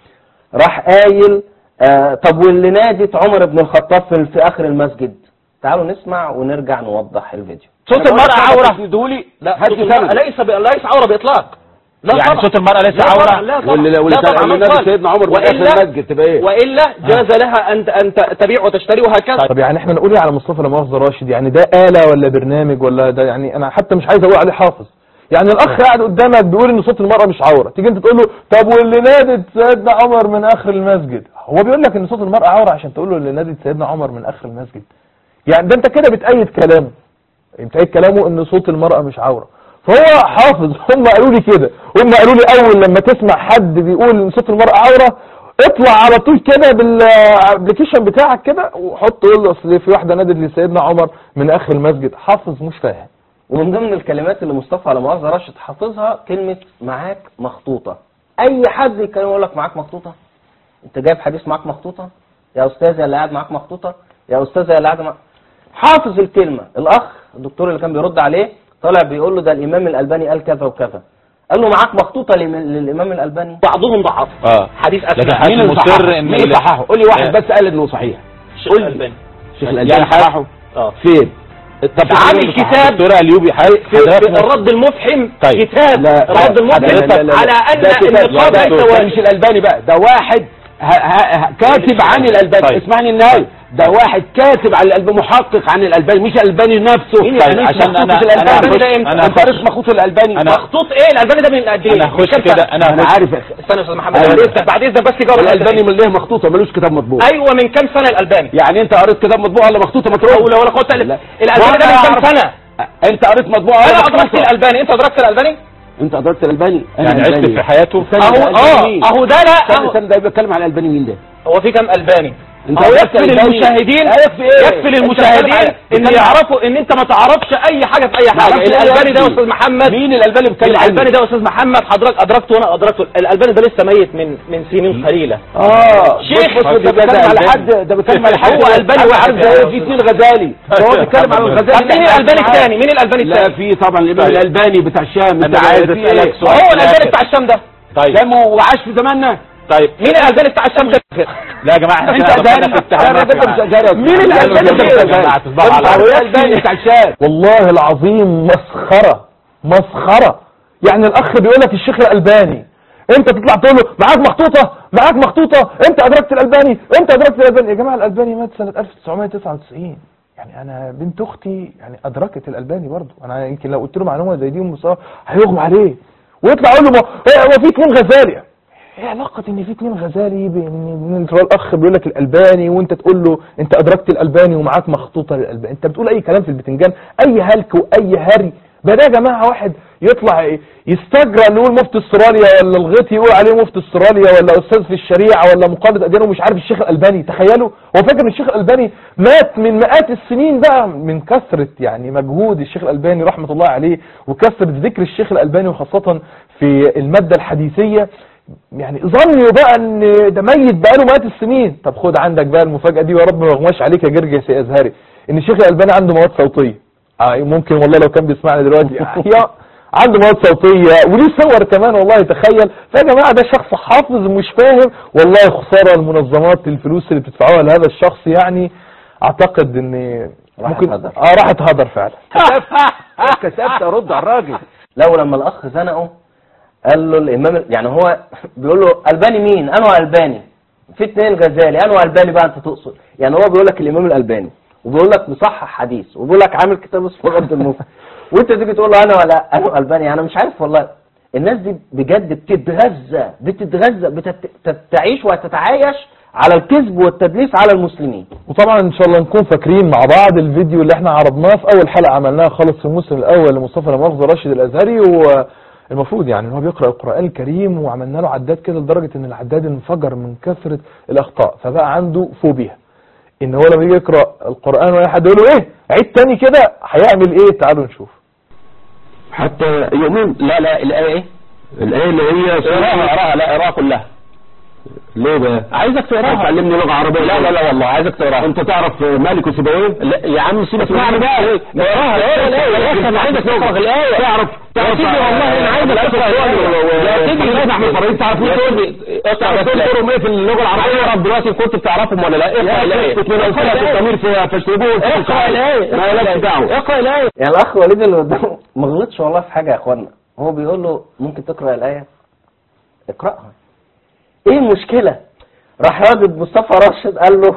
راح قايل آه طب واللي نادت عمر بن الخطاب في, في آخر المسجد تعالوا نسمع ونرجع نوضح الفيديو صوت المرأة عورة دولي لا هات صوت لي المرأة سند. ليس ب... ليس عورة بإطلاق لا يعني طبعا. صوت المرأة ليس لا طبعا، عورة لا طبعا. واللي واللي لا طبعا، اللي من نادي قال. سيدنا عمر من اخر وإلا- المسجد تبقى ايه؟ وإلا جاز لها أن أن تبيع وتشتري وهكذا طب يعني احنا نقول ايه على مصطفى لا مؤاخذه راشد يعني ده آلة ولا برنامج ولا ده يعني انا حتى مش عايز اقول عليه حافظ يعني الاخ قاعد قدامك بيقول ان صوت المرأة مش عورة تيجي انت تقول له طب واللي نادت سيدنا عمر من اخر المسجد هو بيقول لك ان صوت المرأة عورة عشان تقول له اللي نادت سيدنا عمر من اخر المسجد يعني ده انت كده بتأيد كلامه بتأيد كلامه ان صوت المرأة مش عورة فهو حافظ هم قالوا لي كده هم قالوا لي اول لما تسمع حد بيقول ان صوت المرأة عورة اطلع على طول كده بالابلكيشن بتاعك كده وحط قول له اصل في واحده نادت لسيدنا عمر من اخر المسجد حافظ مش فاهم ومن ضمن الكلمات اللي مصطفى على مؤاخذة راشد حافظها كلمة معاك مخطوطة أي حد يتكلم يقول لك معاك مخطوطة أنت جايب حديث معاك مخطوطة يا أستاذ يا اللي قاعد معاك مخطوطة يا أستاذ يا اللي قاعد معاك حافظ الكلمة الأخ الدكتور اللي كان بيرد عليه طالع بيقول له ده الإمام الألباني قال كذا وكذا قال له معاك مخطوطة لم- للإمام الألباني بعضهم ضعف اه حديث لكن أسماء حد مين اللي مصر صححه؟ ان مين اللي ال- صححه؟ قول لي واحد آه. بس قال انه صحيح الشيخ الألباني شيخ يعني الالباني حد- صححه اه فين؟ طب عامل كتاب دكتور ايوب في, في الرد المفحم طيب. كتاب لا الرد المفحم لا، لا، لا، لا. على ان ده كتاب- النقاب لا، ليس ده واجب مش الالباني بقى ده واحد ه- ه- ه- كاتب عن الالباني طيب. اسمعني النهايه ده واحد كاتب عن الالباني محقق عن الالباني مش الالباني نفسه مين طيب، الألباني؟ عشان مخطوط أنا- الالباني أنا ده هخش- امتى؟ أنا انت هخش. قريت مخطوط الالباني أنا- مخطوط ايه الالباني ده من قد ايه انا هخش كم كده سنة؟ انا انا هخش عارف استنى يا استاذ محمد أنا- بعد اذنك بعد اذنك بس جاوب الالباني من ليه مخطوطه ملوش كتاب مطبوع ايوه من كم سنه الالباني يعني انت قريت كتاب مطبوع ولا مخطوطه مطروحه ولا ولا قلت لا. الالباني ده من كم أعرف. سنه انت قريت مطبوع انا ولا ادركت مخطوطة؟ الالباني انت ادركت الالباني انت ادركت الالباني أنا يعني عشت الألباني. في حياته استنى، اهو الألباني اه مين؟ اهو ده لا استنى اهو استنى ده بيتكلم على الالباني مين ده؟ هو في كم الباني انت هو قريت يكفي الألباني؟ للمشاهدين لا، يكفي ايه؟ يكفي انت للمشاهدين بتتكلم على- ان بتتكلم على- يعرفوا ان انت ما تعرفش اي حاجه في اي حاجه معرفش ايه الالباني ده يا يا استاذ محمد مين الالباني بيتكلم عنه؟ الالباني ده يا استاذ محمد حضرتك ادركته وانا ادركته الالباني ده لسه ميت من من سنين قليله اه شيخ. بص بص ده بيتكلم على حد ده بيتكلم على حد هو ألباني واحد عارف ده يا ايه أستاذ. في اثنين غزالي هو بيتكلم على الغزالي طب مين الالباني الثاني مين الالباني لا الثاني في طبعا الامام طيب. الالباني بتاع الشام أنا بتاع- عايز في أسألك ايه؟ سؤال. هو في الالباني الآخر. بتاع الشام ده طيب دمه وعاش في زماننا طيب مين الالباني بتاع الشام ده لا يا جماعه احنا انت كده ازهري دخلنا في لا، لا، اتهامات ده انت مش يا ازهري مين الألباني ده ده؟ يا جماعه تصبحوا على هو خير. الالباني بتاع الشام والله العظيم مسخرة مسخرة يعني الاخ بيقول لك الشيخ الالباني انت تطلع تقول له معاك مخطوطة معاك مخطوطة انت ادركت الالباني انت ادركت الالباني يا جماعة الالباني مات سنة 1999 يعني انا بنت اختي يعني ادركت الالباني برضه انا يمكن لو قلت له معلومة زي دي ومصاب هيغمى عليه ويطلع يقول له ما- هو في اتنين غزالي ايه علاقة ان في اتنين غزالي بان إن انت الاخ بيقول لك الالباني وانت تقول له انت ادركت الالباني ومعاك مخطوطة للالباني انت بتقول اي كلام في البتنجان اي هلك واي هري ده ده يا جماعه واحد يطلع يستجرى نقول مفتي استراليا ولا الغيطي يقول عليه مفتي استراليا ولا استاذ في الشريعه ولا مقلد اديان ومش عارف الشيخ الالباني تخيلوا هو فاكر ان الشيخ الالباني مات من مئات السنين بقى من كثره يعني مجهود الشيخ الالباني رحمه الله عليه وكثره ذكر الشيخ الالباني وخاصه في الماده الحديثيه يعني ظنوا بقى ان ده ميت بقاله مئات السنين طب خد عندك بقى المفاجاه دي ويا رب ما يغماش عليك يا جرجس يا ازهري ان الشيخ الالباني عنده مواد صوتيه آه ممكن والله لو كان بيسمعني دلوقتي يا عنده مواد صوتيه وليه صور كمان والله تخيل فيا جماعه ده شخص حافظ مش فاهم والله خساره المنظمات الفلوس اللي بتدفعوها لهذا الشخص يعني اعتقد ان راحت ممكن هدر. اه راحت هدر فعلا كسبت ارد على الراجل لو لما الاخ زنقه قال له الامام يعني هو بيقول له الباني مين انه الباني في اتنين غزالي انه الباني بقى انت تقصد يعني هو بيقول لك الامام الالباني وبيقول لك مصحح حديث وبيقول لك عامل كتاب اسمه رد المفتي وانت تيجي تقول له انا ولا انا الباني انا مش عارف والله الناس دي بجد بتتغذى بتتغذى بتعيش وتتعايش على الكذب والتدليس على المسلمين وطبعا ان شاء الله نكون فاكرين مع بعض الفيديو اللي احنا عرضناه في اول حلقه عملناها خالص في الموسم الاول لمصطفى لمؤاخذه راشد الازهري والمفروض يعني ان هو بيقرا القران الكريم وعملنا له عداد كده لدرجه ان العداد انفجر من كثره الاخطاء فبقى عنده فوبيا ان هو لما يجي يقرا القران واي حد يقول له ايه عيد تاني كده هيعمل ايه تعالوا نشوف حتى يومين لا لا الآية ايه الايه اللي هي اقراها اقراها لا اقراها كلها ليه بقى عايزك تقراها تعلمني لغه عربيه لا لا لا والله عايزك تقراها انت تعرف مالك وسيبويه لا يا عم سيبك اسمعني بقى اقراها اقرا الايه يا اخي انا عايزك تقرا الآية تعرف يا سيدي والله انا عايزك تقرا الآية يا سيدي احمد فريد تعرف يا ايه سيدي اقرا تعرف بس لا. تقرا ايه في اللغه العربيه اعرف دلوقتي كنت بتعرفهم ولا لا اقرا الآية اثنين او ثلاثه الضمير في فاشربوه اقرا الآية ما لكش دعوه اقرا الآية يعني الاخ وليد اللي قدامه ما غلطش والله في حاجه يا اخوانا هو بيقول له ممكن تقرا الايه اقراها ايه المشكله راح راجل مصطفى راشد قال له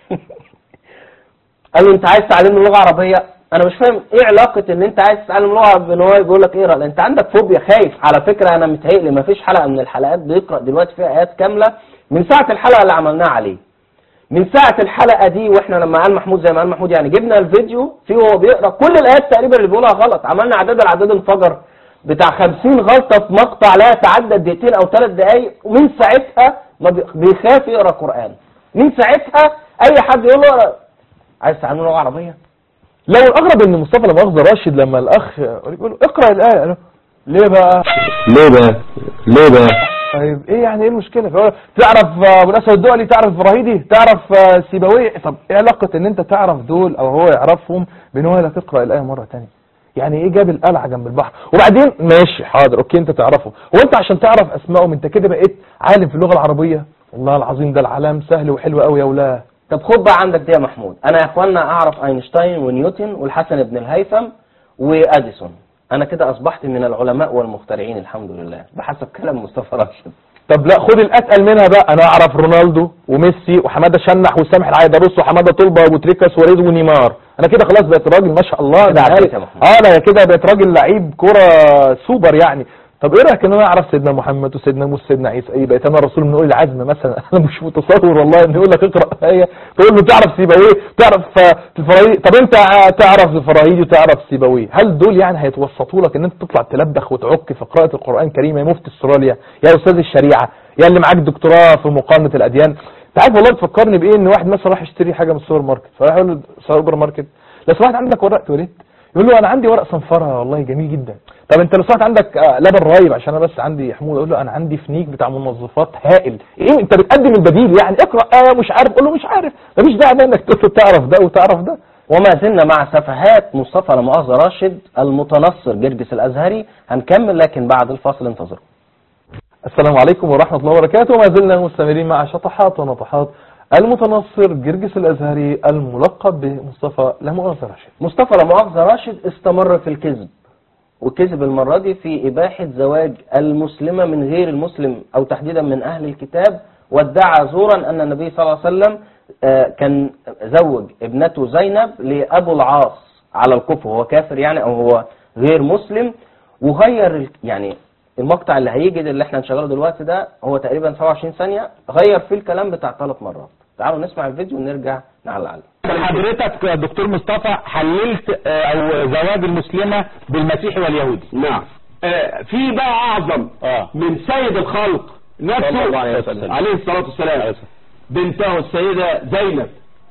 قال له انت عايز تعلمني لغه عربيه انا مش فاهم ايه علاقه ان انت عايز تتعلم لغه عربيه ان هو بيقول لك اقرا انت عندك فوبيا خايف على فكره انا متهيألي ما فيش حلقه من الحلقات بيقرا دلوقتي فيها ايات كامله من ساعه الحلقه اللي عملناها عليه من ساعة الحلقة دي واحنا لما قال محمود زي ما قال محمود يعني جبنا الفيديو فيه وهو بيقرا كل الآيات تقريبا اللي بيقولها غلط عملنا عداد العداد انفجر بتاع 50 غلطة في مقطع لا يتعدى دقيقتين أو ثلاث دقايق ومن ساعتها ما بي- بيخاف يقرا قرآن من ساعتها أي حد يقول له اقرا. عايز تعلم لغة عربية لو الاغرب ان مصطفى لمؤاخذه راشد لما الاخ يقول له اقرا الايه قال له ليه بقى ليه بقى ليه بقى طيب ايه يعني ايه المشكله فهو تعرف آه، ابو الاسود الدولي تعرف ابراهيدي تعرف آه، سيبويه طب ايه علاقه ان انت تعرف دول او هو يعرفهم بان هو لا تقرا الايه مره تانية يعني ايه جاب القلعه جنب البحر وبعدين ماشي حاضر اوكي انت تعرفه هو انت عشان تعرف اسمائهم انت كده بقيت عالم في اللغه العربيه والله العظيم ده العلام سهل وحلو قوي يا ولا طب خد بقى عندك دي يا محمود انا يا اخوانا اعرف اينشتاين ونيوتن والحسن بن الهيثم واديسون انا كده اصبحت من العلماء والمخترعين الحمد لله بحسب كلام مصطفى راشد طب لا خد الاتقل منها بقى انا اعرف رونالدو وميسي وحماده شنح وسامح العيدروس وحماده طلبه وابو تريكس وريد ونيمار انا كده خلاص بقيت راجل ما شاء الله كده ده عديت عارف يا محمود. اه انا كده بقيت راجل لعيب كوره سوبر يعني طب ايه رايك ان انا اعرف سيدنا محمد وسيدنا موسى وسيدنا عيسى ايه بقيت انا رسول من اولي العزم مثلا انا مش متصور والله ان يقول لك اقرا ايه تقول له تعرف سيبويه تعرف آه، الفراهيدي طب انت آه، تعرف الفراهيدي وتعرف سيبويه هل دول يعني هيتوسطوا لك ان انت تطلع تلبخ وتعك في قراءه القران الكريم يا مفتي استراليا يا استاذ الشريعه يا اللي معاك دكتوراه في مقارنه الاديان انت عارف والله بتفكرني بايه ان واحد مثلا راح يشتري حاجه من السوبر ماركت فراح يقول له سوبر ماركت لو سمحت عندك ورق تواليت يقول له انا عندي ورق صنفره والله جميل جدا طب انت لو سمحت عندك آه، لبن رايب عشان انا بس عندي حموضه اقول له انا عندي فنيك بتاع منظفات هائل ايه انت بتقدم البديل يعني اقرا ايه مش عارف قول له مش عارف مفيش داعي بقى انك تقول له تعرف ده وتعرف ده وما زلنا مع سفهات مصطفى لمؤاخذة راشد المتنصر جرجس الازهري هنكمل لكن بعد الفاصل انتظروا السلام عليكم ورحمة الله وبركاته وما زلنا مستمرين مع شطحات ونطحات المتنصر جرجس الأزهري الملقب بمصطفى لا مؤاخذة راشد مصطفى لمؤاخذة راشد استمر في الكذب وكذب المرة دي في إباحة زواج المسلمة من غير المسلم أو تحديدا من أهل الكتاب وادعى زورا أن النبي صلى الله عليه وسلم آه، كان زوج ابنته زينب لأبو العاص على الكفر هو كافر يعني أو هو غير مسلم وغير ال- يعني المقطع اللي هيجي ده اللي احنا هنشغله دلوقتي ده هو تقريبا 27 ثانية غير فيه الكلام بتاع ثلاث مرات تعالوا نسمع الفيديو ونرجع نعلق عليه حضرتك يا دكتور مصطفى حللت آه، او زواج المسلمة بالمسيحي واليهودي نعم آه، في بقى اعظم اه من سيد الخلق صلى الله نفسه عليه وسلم. عليه الصلاة والسلام بنته السيدة زينب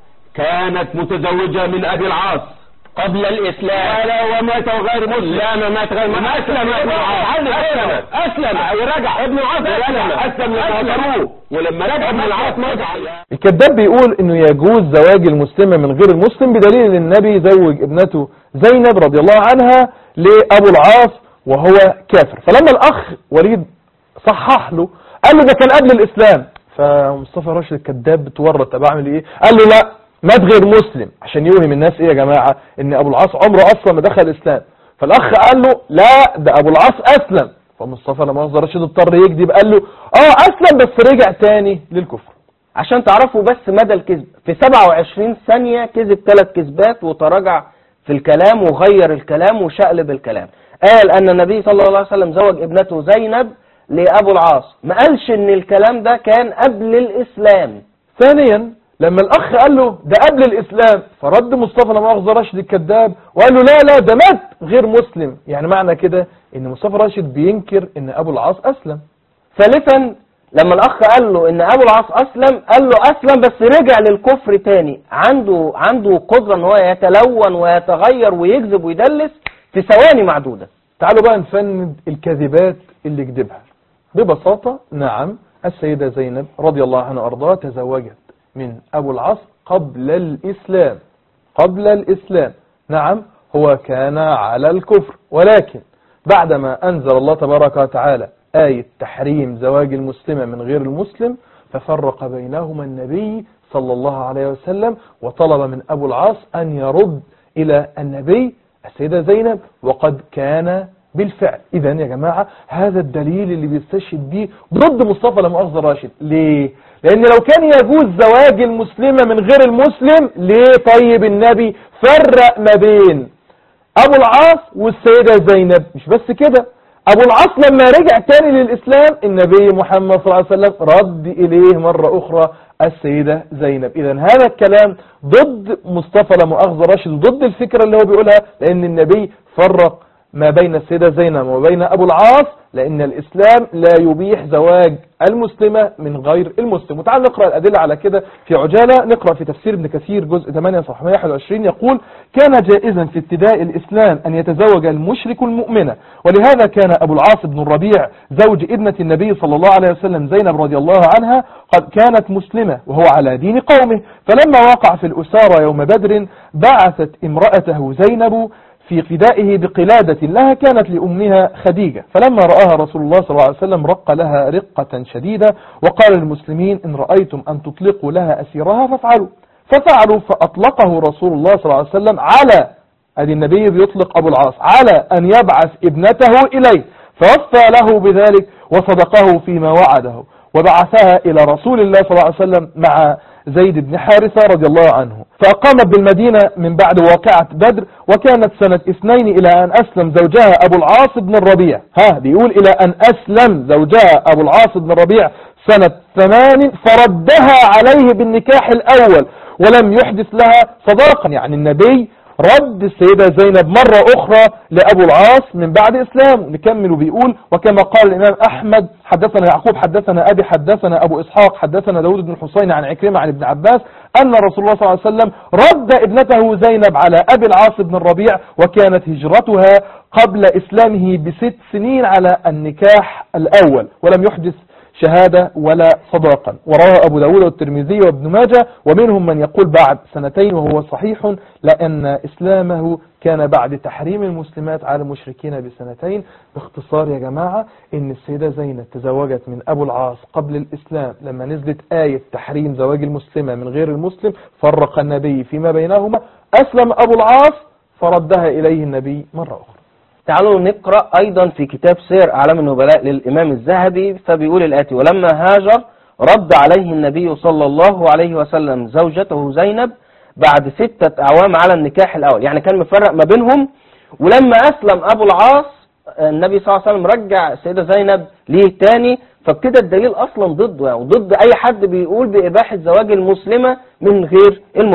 كانت متزوجة من ابي العاص قبل الاسلام لا ومات غير مسلم لا ما مات غير مسلم اسلم ابن العاص اسلم اسلم ورجع ابن العاص اسلم اسلم لما قتلوه ولما رجع ابن العاص رجع الكذاب بيقول انه يجوز زواج المسلمة من غير المسلم بدليل ان النبي زوج ابنته زينب رضي الله عنها لابو العاص وهو كافر فلما الاخ وليد صحح له قال له ده كان قبل الاسلام فمصطفى راشد الكذاب بتورط طب اعمل ايه قال له لا مات غير مسلم عشان يوهم الناس ايه يا جماعة ان ابو العاص عمره اصلا ما دخل الاسلام فالاخ قال له لا ده ابو العاص اسلم فمصطفى لما مؤاخذة راشد اضطر يكذب قال له اه اسلم بس رجع تاني للكفر عشان تعرفوا بس مدى الكذب في 27 ثانية كذب ثلاث كذبات وتراجع في الكلام وغير الكلام وشقلب الكلام قال أن النبي صلى الله عليه وسلم زوج ابنته زينب لأبو العاص ما قالش ان الكلام ده كان قبل الإسلام ثانيا لما الاخ قال له ده قبل الاسلام فرد مصطفى لا مؤاخذة راشد الكذاب وقال له لا لا ده مات غير مسلم يعني معنى كده ان مصطفى راشد بينكر ان ابو العاص اسلم ثالثا لما الأخ قال له ان أبو العاص أسلم قال له أسلم بس رجع للكفر تاني عنده عنده قدرة ان هو يتلون ويتغير ويكذب ويدلس في ثواني معدودة تعالوا بقى نفند الكذبات اللي كذبها ببساطة نعم السيدة زينب رضي الله عنها وارضاها تزوجت من أبو العاص قبل الإسلام قبل الإسلام نعم هو كان على الكفر ولكن بعدما أنزل الله تبارك وتعالى آية تحريم زواج المسلمة من غير المسلم ففرق بينهما النبي صلى الله عليه وسلم وطلب من أبو العاص أن يرد إلى النبي السيدة زينب وقد كان بالفعل إذا يا جماعة هذا الدليل اللي بيستشهد به ضد مصطفى لا مؤاخذة راشد ليه؟ لأن لو كان يجوز زواج المسلمة من غير المسلم ليه طيب النبي فرق ما بين أبو العاص والسيدة زينب مش بس كده أبو العاص لما رجع تاني للإسلام النبي محمد صلى الله عليه وسلم رد إليه مرة أخرى السيدة زينب إذا هذا الكلام ضد مصطفى لا مؤاخذة راشد ضد الفكرة اللي هو بيقولها لأن النبي فرق ما بين السيدة زينب وبين أبو العاص لأن الإسلام لا يبيح زواج المسلمة من غير المسلم وتعال نقرأ الأدلة على كده في عجالة نقرأ في تفسير ابن كثير جزء 8 صفحة 121 يقول كان جائزا في ابتداء الإسلام أن يتزوج المشرك المؤمنة ولهذا كان أبو العاص بن الربيع زوج ابنة النبي صلى الله عليه وسلم زينب رضي الله عنها قد كانت مسلمة وهو على دين قومه فلما وقع في الأسارة يوم بدر بعثت امرأته زينب في فدائه بقلادة لها كانت لأمها خديجة فلما رآها رسول الله صلى الله عليه وسلم رق لها رقة شديدة وقال للمسلمين إن رأيتم أن تطلقوا لها أسيرها فافعلوا ففعلوا فأطلقه رسول الله صلى الله عليه وسلم على أدي النبي بيطلق أبو العاص على أن يبعث ابنته إليه فوفى له بذلك وصدقه فيما وعده وبعثها إلى رسول الله صلى الله عليه وسلم مع زيد بن حارثة رضي الله عنه فأقامت بالمدينة من بعد واقعة بدر وكانت سنة اثنين إلى أن أسلم زوجها أبو العاص بن الربيع ها بيقول إلى أن أسلم زوجها أبو العاص بن الربيع سنة ثمان فردها عليه بالنكاح الأول ولم يحدث لها صداقا يعني النبي رد السيدة زينب مرة أخرى لأبو العاص من بعد إسلام نكمل وبيقول وكما قال الإمام أحمد حدثنا يعقوب حدثنا أبي حدثنا أبو إسحاق حدثنا داود بن الحسين عن عكرمة عن ابن عباس أن رسول الله صلى الله عليه وسلم رد ابنته زينب على أبي العاص بن الربيع وكانت هجرتها قبل إسلامه بست سنين على النكاح الأول ولم يحدث شهادة ولا صداقا وروى أبو داود والترمذي وابن ماجه ومنهم من يقول بعد سنتين وهو صحيح لأن إسلامه كان بعد تحريم المسلمات على المشركين بسنتين باختصار يا جماعة إن السيدة زينب تزوجت من أبو العاص قبل الإسلام لما نزلت آية تحريم زواج المسلمة من غير المسلم فرق النبي فيما بينهما أسلم أبو العاص فردها إليه النبي مرة أخرى تعالوا نقرأ أيضا في كتاب سير أعلام النبلاء للإمام الذهبي فبيقول الآتي ولما هاجر رد عليه النبي صلى الله عليه وسلم زوجته زينب بعد ستة أعوام على النكاح الأول يعني كان مفرق ما بينهم ولما أسلم أبو العاص النبي صلى الله عليه وسلم رجع السيدة زينب ليه تاني فبكده الدليل أصلا ضده يعني ضد أي حد بيقول بإباحة زواج المسلمة من غير المسلم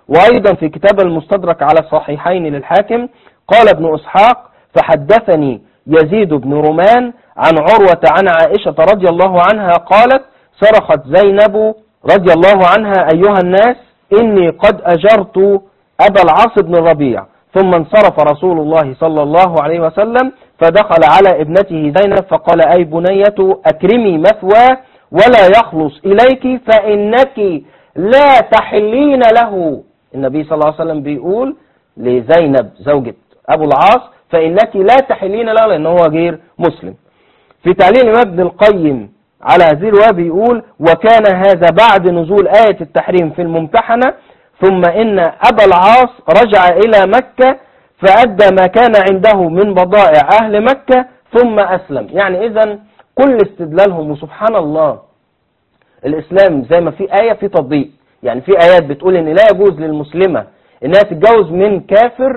وأيضا في كتاب المستدرك على الصحيحين للحاكم قال ابن إسحاق فحدثني يزيد بن رومان عن عروة عن عائشة رضي الله عنها قالت صرخت زينب رضي الله عنها أيها الناس إني قد أجرت أبا العاص بن الربيع ثم انصرف رسول الله صلى الله عليه وسلم فدخل على ابنته زينب فقال أي بنية أكرمي مثواه ولا يخلص إليك فإنك لا تحلين له النبي صلى الله عليه وسلم بيقول لزينب زوجة أبو العاص فإنك لا تحلين له لأنه هو غير مسلم في تعليل الإمام ابن القيم على هذه الرواية بيقول وكان هذا بعد نزول آية التحريم في الممتحنة ثم إن أبا العاص رجع إلى مكة فأدى ما كان عنده من بضائع أهل مكة ثم أسلم يعني إذا كل استدلالهم وسبحان الله الإسلام زي ما في آية في تطبيق يعني في آيات بتقول إن لا يجوز للمسلمة إنها تتجوز من كافر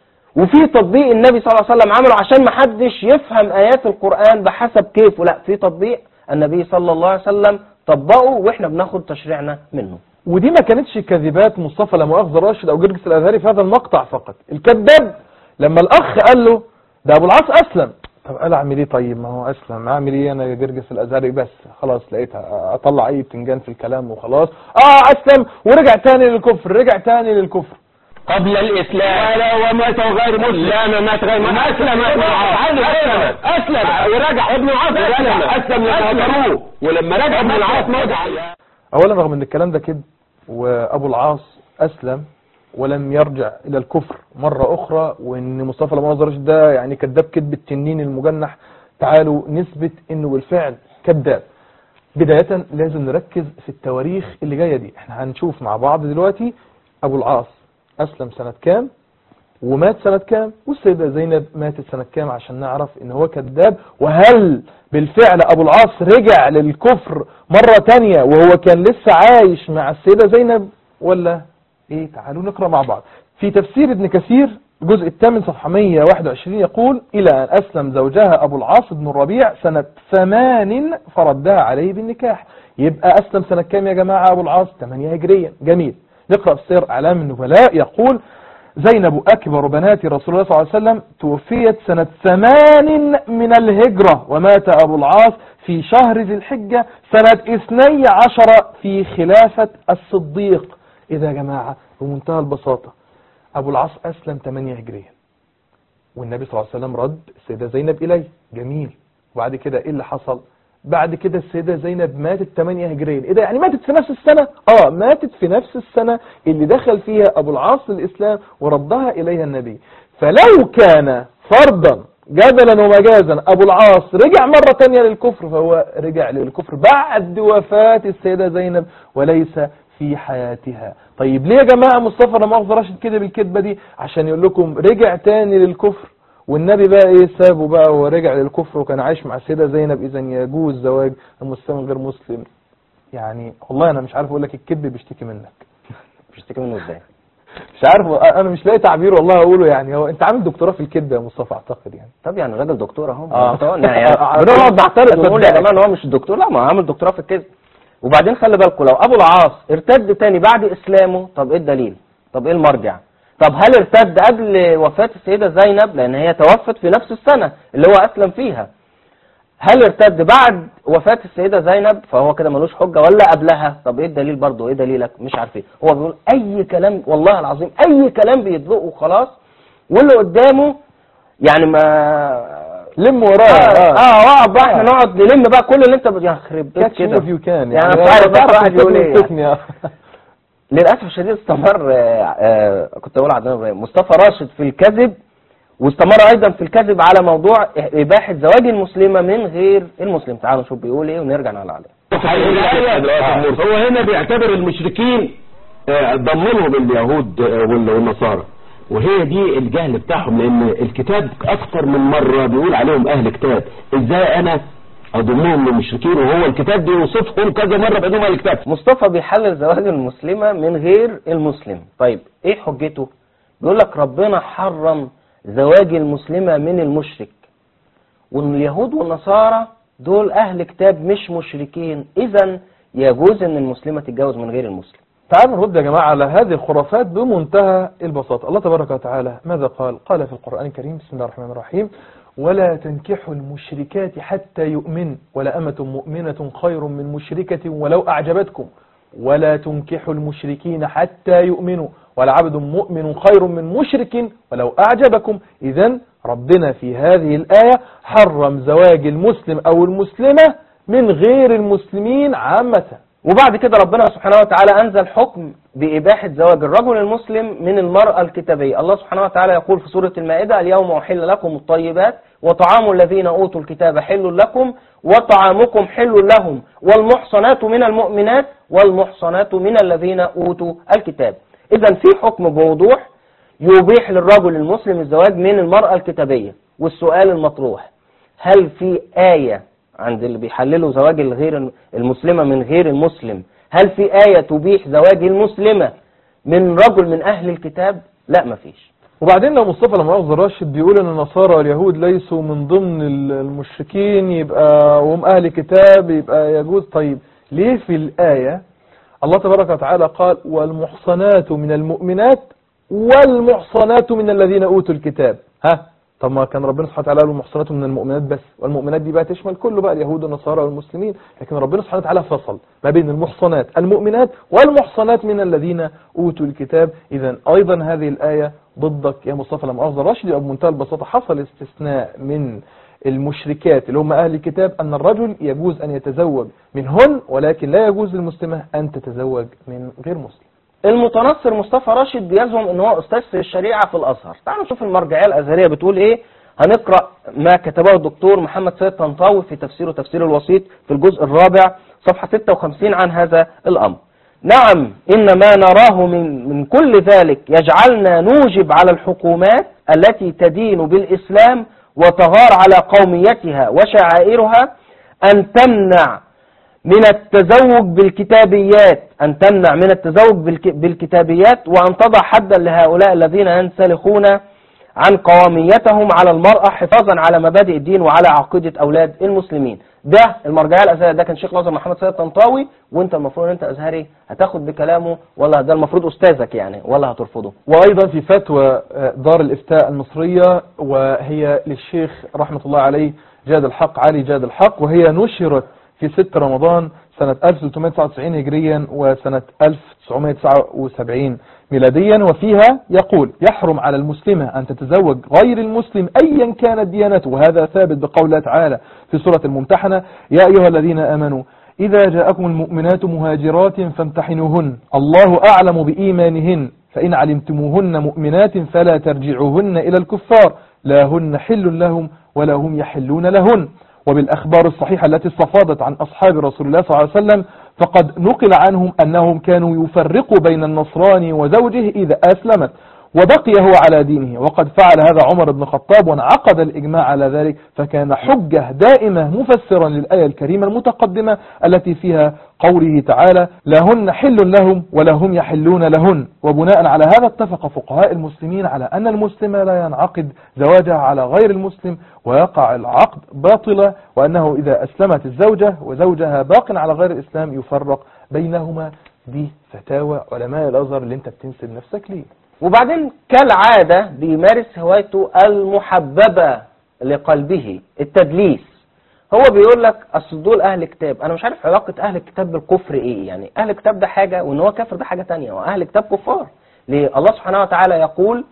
وفي تطبيق النبي صلى الله عليه وسلم عمله عشان ما حدش يفهم آيات القرآن بحسب كيفه لا في تطبيق النبي صلى الله عليه وسلم طبقه واحنا بناخد تشريعنا منه ودي ما كانتش كذبات مصطفى لا مؤاخذه راشد او جرجس الازهري في هذا المقطع فقط الكذاب لما الاخ قال له ده ابو العاص اسلم طب قال اعمل ايه طيب ما هو اسلم اعمل ايه انا يا جرجس الازهري بس خلاص لقيتها اطلع اي بتنجان في الكلام وخلاص اه اسلم ورجع تاني للكفر رجع تاني للكفر قبل الاسلام ولا ومات غير مسلم لا ما مات غير مسلم اسلم ابن العاص اسلم ورجع ابن العاص اسلم اسلم لما قتلوه ولما رجع ابن العاص رجع اولا رغم ان الكلام ده كده وابو العاص اسلم ولم يرجع الى الكفر مرة اخرى وان مصطفى لما راشد ده يعني كذاب كذب التنين المجنح تعالوا نثبت انه بالفعل كذاب بداية لازم نركز في التواريخ اللي جاية دي احنا هنشوف مع بعض دلوقتي ابو العاص اسلم سنة كام ومات سنة كام والسيدة زينب ماتت سنة كام عشان نعرف ان هو كذاب وهل بالفعل ابو العاص رجع للكفر مرة تانية وهو كان لسه عايش مع السيدة زينب ولا ايه تعالوا نقرأ مع بعض في تفسير ابن كثير الجزء الثامن صفحة 121 يقول إلى أن أسلم زوجها أبو العاص بن الربيع سنة ثمان فردها عليه بالنكاح يبقى أسلم سنة كام يا جماعة أبو العاص 8 هجريا جميل نقرأ في سير أعلام النبلاء يقول زينب أكبر بنات رسول الله صلى الله عليه وسلم توفيت سنة ثمان من الهجرة ومات أبو العاص في شهر ذي الحجة سنة اثني عشر في خلافة الصديق إذا يا جماعة بمنتهى البساطة أبو العاص أسلم 8 هجريا والنبي صلى الله عليه وسلم رد السيدة زينب إليه جميل وبعد كده إيه اللي حصل بعد كده السيدة زينب ماتت 8 هجريا ايه ده يعني ماتت في نفس السنة اه ماتت في نفس السنة اللي دخل فيها ابو العاص الاسلام وردها اليها النبي فلو كان فرضا جدلا ومجازا ابو العاص رجع مرة تانية للكفر فهو رجع للكفر بعد وفاة السيدة زينب وليس في حياتها طيب ليه يا جماعة مصطفى رمضان راشد كده بالكذبة دي عشان يقول لكم رجع تاني للكفر والنبي بقى ايه سابه بقى ورجع للكفر وكان عايش مع السيدة زينب اذا يجوز زواج المسلم غير مسلم يعني والله انا مش عارف اقول لك الكذب بيشتكي منك بيشتكي منه ازاي مش عارف انا مش لاقي تعبير والله اقوله يعني هو انت عامل دكتوراه في الكذب يا مصطفى اعتقد يعني طب يعني الراجل دكتور اهو آه. يعني بنقعد نعترض ونقول يا جماعه ان هو مش الدكتور لا ما هو عامل دكتوراه في الكذب وبعدين خلي بالكم لو ابو العاص ارتد تاني بعد اسلامه طب ايه الدليل طب ايه المرجع طب هل ارتد قبل وفاة السيدة زينب لان هي توفت في نفس السنة اللي هو اسلم فيها هل ارتد بعد وفاة السيدة زينب فهو كده ملوش حجة ولا قبلها طب ايه الدليل برضه ايه دليلك مش عارفين هو بيقول اي كلام والله العظيم اي كلام بيطلقه وخلاص واللي قدامه يعني ما لم وراه اه اه اقعد بقى احنا نقعد نلم بقى كل اللي انت يخرب بيت كاتش كده يو كان يعني مش عارف بقى واحد يقول ايه يعني. يعني. للاسف الشديد استمر آه، آه، كنت اقول عدنان ابراهيم مصطفى راشد في الكذب واستمر ايضا في الكذب على موضوع اباحه زواج المسلمه من غير المسلم تعالوا نشوف بيقول ايه ونرجع نعلق عليه هو هنا بيعتبر المشركين آه، ضمنهم اليهود آه، وال- والنصارى وهي دي الجهل بتاعهم لان الكتاب اكثر من مرة بيقول عليهم اهل كتاب ازاي انا اضمهم للمشركين وهو الكتاب بيوصفهم كذا مرة بانهم اهل كتاب مصطفى بيحلل زواج المسلمة من غير المسلم طيب ايه حجته بيقول لك ربنا حرم زواج المسلمة من المشرك وان اليهود والنصارى دول اهل كتاب مش مشركين اذا يجوز ان المسلمة تتجوز من غير المسلم تعالوا نرد يا جماعة على هذه الخرافات بمنتهى البساطة الله تبارك وتعالى ماذا قال قال في القرآن الكريم بسم الله الرحمن الرحيم ولا تنكحوا المشركات حتى يؤمن ولا أمة مؤمنة خير من مشركة ولو أعجبتكم ولا تنكحوا المشركين حتى يؤمنوا ولا عبد مؤمن خير من مشرك ولو أعجبكم إذا ربنا في هذه الآية حرم زواج المسلم أو المسلمة من غير المسلمين عامة وبعد كده ربنا سبحانه وتعالى أنزل حكم بإباحة زواج الرجل المسلم من المرأة الكتابية الله سبحانه وتعالى يقول في سورة المائدة اليوم أحل لكم الطيبات وطعام الذين أوتوا الكتاب حل لكم وطعامكم حل لهم والمحصنات من المؤمنات والمحصنات من الذين أوتوا الكتاب إذا في حكم بوضوح يبيح للرجل المسلم الزواج من المرأة الكتابية والسؤال المطروح هل في آية عند اللي بيحللوا زواج الغير المسلمة من غير المسلم هل في آية تبيح زواج المسلمة من رجل من أهل الكتاب لا مفيش وبعدين لو مصطفى لما مؤاخذة راشد بيقول ان النصارى واليهود ليسوا من ضمن المشركين يبقى وهم اهل كتاب يبقى يجوز طيب ليه في الآية الله تبارك وتعالى قال والمحصنات من المؤمنات والمحصنات من الذين اوتوا الكتاب ها طب ما كان ربنا سبحانه وتعالى قال المحصنات من المؤمنات بس والمؤمنات دي بقى تشمل كله بقى اليهود والنصارى والمسلمين لكن ربنا سبحانه وتعالى فصل ما بين المحصنات المؤمنات والمحصنات من الذين اوتوا الكتاب اذا ايضا هذه الايه ضدك يا مصطفى لما أخذ راشد يبقى بمنتهى البساطه حصل استثناء من المشركات اللي هم أهل الكتاب أن الرجل يجوز أن يتزوج منهن ولكن لا يجوز للمسلمة أن تتزوج من غير مسلم المتنصر مصطفى راشد بيزعم ان هو استاذ في الشريعه في الازهر تعالوا نشوف المرجعيه الازهريه بتقول ايه هنقرا ما كتبه الدكتور محمد سيد طنطاوي في تفسيره تفسير الوسيط في الجزء الرابع صفحه 56 عن هذا الامر نعم ان ما نراه من من كل ذلك يجعلنا نوجب على الحكومات التي تدين بالاسلام وتغار على قوميتها وشعائرها ان تمنع من التزوج بالكتابيات أن تمنع من التزوج بالك- بالكتابيات وأن تضع حدا لهؤلاء الذين ينسلخون عن قواميتهم على المرأة حفاظا على مبادئ الدين وعلى عقيدة أولاد المسلمين ده المرجعية الأزهرية ده كان شيخ ناصر محمد سيد طنطاوي وانت المفروض ان انت أزهري هتاخد بكلامه ولا ده المفروض أستاذك يعني ولا هترفضه وأيضا في فتوى آه، دار الإفتاء المصرية وهي للشيخ رحمة الله عليه جاد الحق علي جاد الحق وهي نشرت في 6 رمضان سنة 1399 هجريا وسنة 1979 ميلاديا وفيها يقول يحرم على المسلمة أن تتزوج غير المسلم أيا كانت ديانته وهذا ثابت بقول الله تعالى في سورة الممتحنة يا أيها الذين آمنوا إذا جاءكم المؤمنات مهاجرات فامتحنوهن الله أعلم بإيمانهن فإن علمتموهن مؤمنات فلا ترجعوهن إلى الكفار لا هن حل لهم ولا هم يحلون لهن وبالأخبار الصحيحة التي استفاضت عن أصحاب رسول الله صلى الله عليه وسلم فقد نقل عنهم أنهم كانوا يفرقوا بين النصراني وزوجه إذا أسلمت وبقي هو على دينه وقد فعل هذا عمر بن الخطاب وانعقد الإجماع على ذلك فكان حجة دائمة مفسرا للآية الكريمة المتقدمة التي فيها قوله تعالى لهن حل لهم ولا هم يحلون لهن وبناء على هذا اتفق فقهاء المسلمين على أن المسلم لا ينعقد زواجها على غير المسلم ويقع العقد باطلا وأنه إذا أسلمت الزوجة وزوجها باق على غير الإسلام يفرق بينهما دي فتاوى علماء الأزهر اللي انت بتنسب نفسك ليه وبعدين كالعادة بيمارس هوايته المحببة لقلبه التدليس هو بيقول لك اصل دول اهل كتاب انا مش عارف علاقة اهل الكتاب بالكفر ايه يعني اهل الكتاب ده حاجة وان هو كافر ده حاجة تانية واهل الكتاب كفار ليه الله سبحانه وتعالى يقول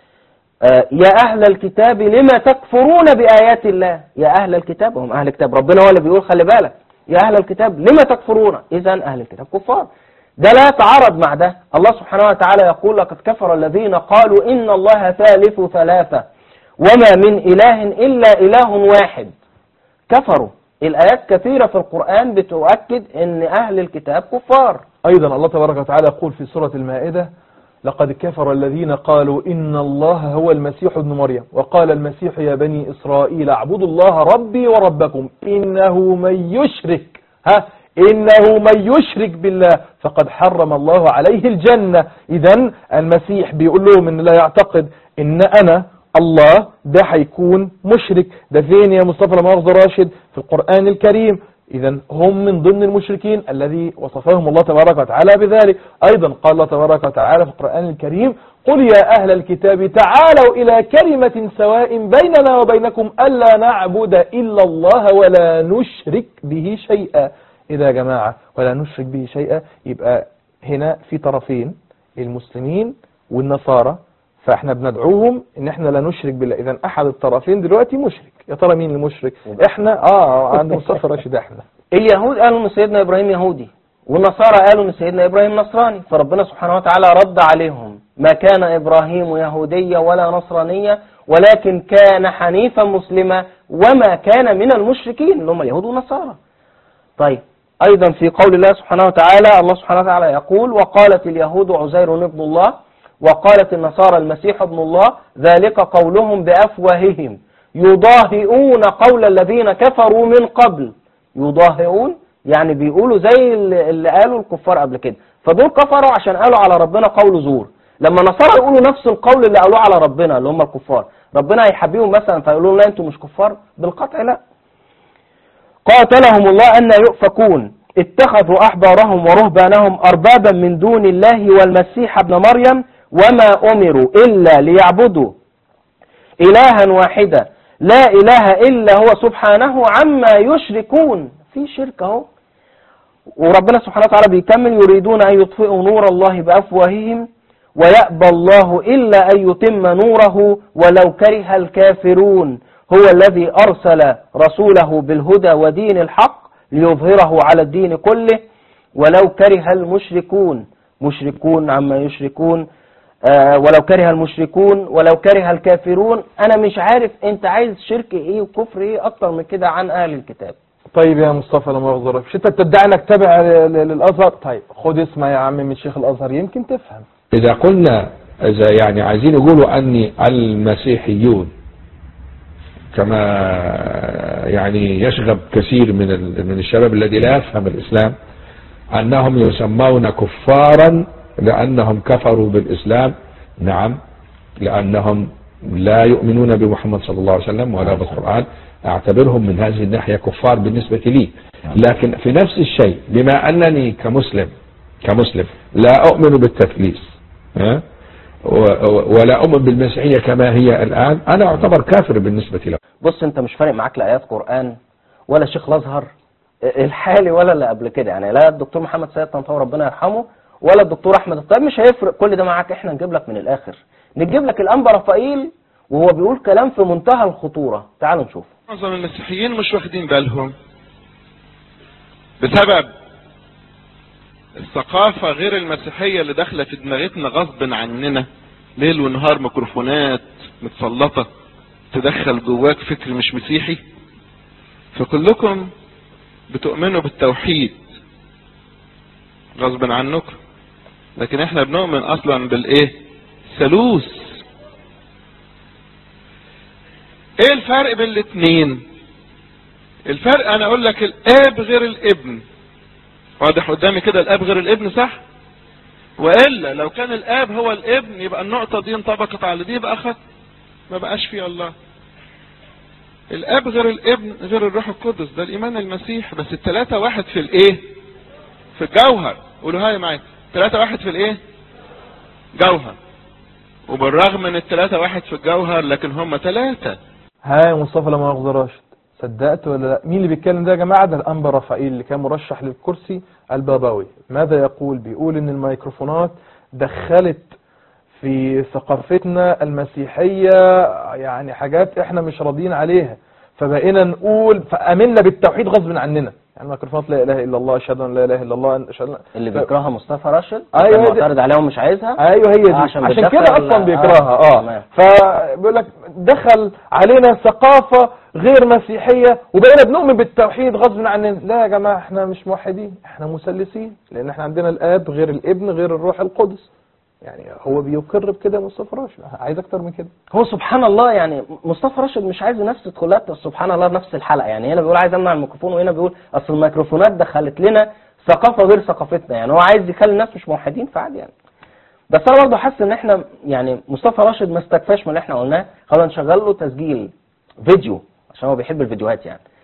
آه، يا أهل الكتاب لما تكفرون بآيات الله يا أهل الكتاب هم أهل الكتاب ربنا هو اللي بيقول خلي بالك يا أهل الكتاب لما تكفرون إذا أهل الكتاب كفار ده لا يتعارض مع ده الله سبحانه وتعالى يقول لقد كفر الذين قالوا إن الله ثالث ثلاثة وما من إله إلا إله واحد كفروا الآيات كثيرة في القرآن بتؤكد أن أهل الكتاب كفار أيضا الله تبارك وتعالى يقول في سورة المائدة لقد كفر الذين قالوا إن الله هو المسيح ابن مريم وقال المسيح يا بني إسرائيل اعبدوا الله ربي وربكم إنه من يشرك ها إنه من يشرك بالله فقد حرم الله عليه الجنة إذا المسيح بيقول لهم إن لا يعتقد إن أنا الله ده هيكون مشرك ده فين يا مصطفى لما راشد في القرآن الكريم إذا هم من ضمن المشركين الذي وصفهم الله تبارك وتعالى بذلك أيضا قال الله تبارك وتعالى في القرآن الكريم قل يا أهل الكتاب تعالوا إلى كلمة سواء بيننا وبينكم ألا نعبد إلا الله ولا نشرك به شيئا إذا يا جماعة ولا نشرك به شيئا يبقى هنا في طرفين المسلمين والنصارى فاحنا بندعوهم ان احنا لا نشرك بالله اذا احد الطرفين دلوقتي مشرك يا ترى مين المشرك احنا اه عند مصطفى راشد احنا اليهود قالوا ان سيدنا ابراهيم يهودي والنصارى قالوا ان سيدنا ابراهيم نصراني فربنا سبحانه وتعالى رد عليهم ما كان ابراهيم يهوديا ولا نصرانيا ولكن كان حنيفا مسلما وما كان من المشركين اللي هم اليهود والنصارى طيب ايضا في قول الله سبحانه وتعالى الله سبحانه وتعالى يقول وقالت اليهود عزير ابن الله وقالت النصارى المسيح ابن الله ذلك قولهم بافواههم يضاهئون قول الذين كفروا من قبل يضاهئون يعني بيقولوا زي اللي اللي قالوا الكفار قبل كده فدول كفروا عشان قالوا على ربنا قول زور لما النصارى يقولوا نفس القول اللي قالوه على ربنا اللي هم الكفار ربنا هيحبيهم مثلا فيقولوا لا انتم مش كفار بالقطع لا قاتلهم الله أن يؤفكون اتخذوا أحبارهم ورهبانهم أربابا من دون الله والمسيح ابن مريم وما أمروا إلا ليعبدوا إلها واحدا لا إله إلا هو سبحانه عما يشركون في شرك اهو وربنا سبحانه وتعالى بيكمل يريدون أن يطفئوا نور الله بأفواههم ويأبى الله إلا أن يتم نوره ولو كره الكافرون هو الذي أرسل رسوله بالهدى ودين الحق ليظهره على الدين كله ولو كره المشركون مشركون عما يشركون آه ولو كره المشركون ولو كره الكافرون أنا مش عارف أنت عايز شرك إيه وكفر إيه أكتر من كده عن أهل الكتاب طيب يا مصطفى لما يغضرك مش انت بتدعي انك تابع ل- ل- للازهر طيب خد اسمع يا عم من شيخ الازهر يمكن تفهم إذا قلنا إذا يعني عايزين يقولوا أني المسيحيون كما يعني يشغب كثير من ال- من الشباب الذي لا يفهم الإسلام أنهم يسمون كفارا لأنهم كفروا بالإسلام نعم لأنهم لا يؤمنون بمحمد صلى الله عليه وسلم ولا بالقرآن أعتبرهم من هذه الناحية كفار بالنسبة لي لكن في نفس الشيء بما أنني كمسلم كمسلم لا أؤمن بالتثليث ها؟ و- و- ولا أؤمن بالمسيحية كما هي الآن أنا أعتبر كافر بالنسبة له بص أنت مش فارق معاك لا آيات قرآن ولا شيخ الأزهر الحالي ولا اللي قبل كده يعني لا الدكتور محمد سيد طنطاوي ربنا يرحمه ولا الدكتور أحمد الطيب مش هيفرق كل ده معاك احنا نجيب لك من الآخر نجيب لك الأنبا رفائيل وهو بيقول كلام في منتهى الخطورة تعالوا نشوف معظم المسيحيين مش واخدين بالهم بسبب الثقافة غير المسيحية اللي داخلة في دماغتنا غصب عننا ليل ونهار ميكروفونات متسلطة تدخل جواك فكر مش مسيحي فكلكم بتؤمنوا بالتوحيد غصب عنكم لكن احنا بنؤمن اصلا بالايه ثالوث ايه الفرق بين الاتنين الفرق انا اقول لك الاب غير الابن واضح قدامي كده الاب غير الابن صح والا لو كان الاب هو الابن يبقى النقطه دي انطبقت على دي يبقى خط ما بقاش فيه الله الاب غير الابن غير الروح القدس ده الايمان المسيح بس التلاتة واحد في الايه في الجوهر قولوا هاي معايا التلاتة واحد في الايه جوهر وبالرغم من التلاتة واحد في الجوهر لكن هم تلاتة ها يا مصطفى لما يغضر راشد صدقت ولا لا مين اللي بيتكلم ده يا جماعه ده الانبا رفائيل اللي كان مرشح للكرسي البابوي ماذا يقول بيقول ان الميكروفونات دخلت في ثقافتنا المسيحيه يعني حاجات احنا مش راضيين عليها فبقينا نقول فامنا بالتوحيد غصب عننا يعني الميكروفونات لا اله الا الله اشهد ان لا اله الا الله اشهد أن- اللي ف- بيكرهها مصطفى راشد أيوة كان دي- معترض عليها ومش عايزها ايوه هي دي آه، عشان عشان, بتدخل كده ال- اصلا بيكرهها آه، اه تمام. فبيقول لك دخل علينا ثقافه غير مسيحيه وبقينا بنؤمن بالتوحيد غصب عننا لا يا جماعه احنا مش موحدين احنا مثلثين لان احنا عندنا الاب غير الابن غير الروح القدس يعني هو بيقر بكده مصطفى راشد عايز اكتر من كده هو سبحان الله يعني مصطفى راشد مش عايز الناس تدخلها سبحان الله نفس الحلقه يعني هنا بيقول عايز امنع الميكروفون وهنا بيقول اصل الميكروفونات دخلت لنا ثقافه غير ثقافتنا يعني هو عايز يخلي الناس مش موحدين فعادي يعني بس انا برضه حاسس ان احنا يعني مصطفى راشد ما استكفاش من اللي احنا قلناه خلاص نشغل له تسجيل فيديو عشان هو بيحب الفيديوهات يعني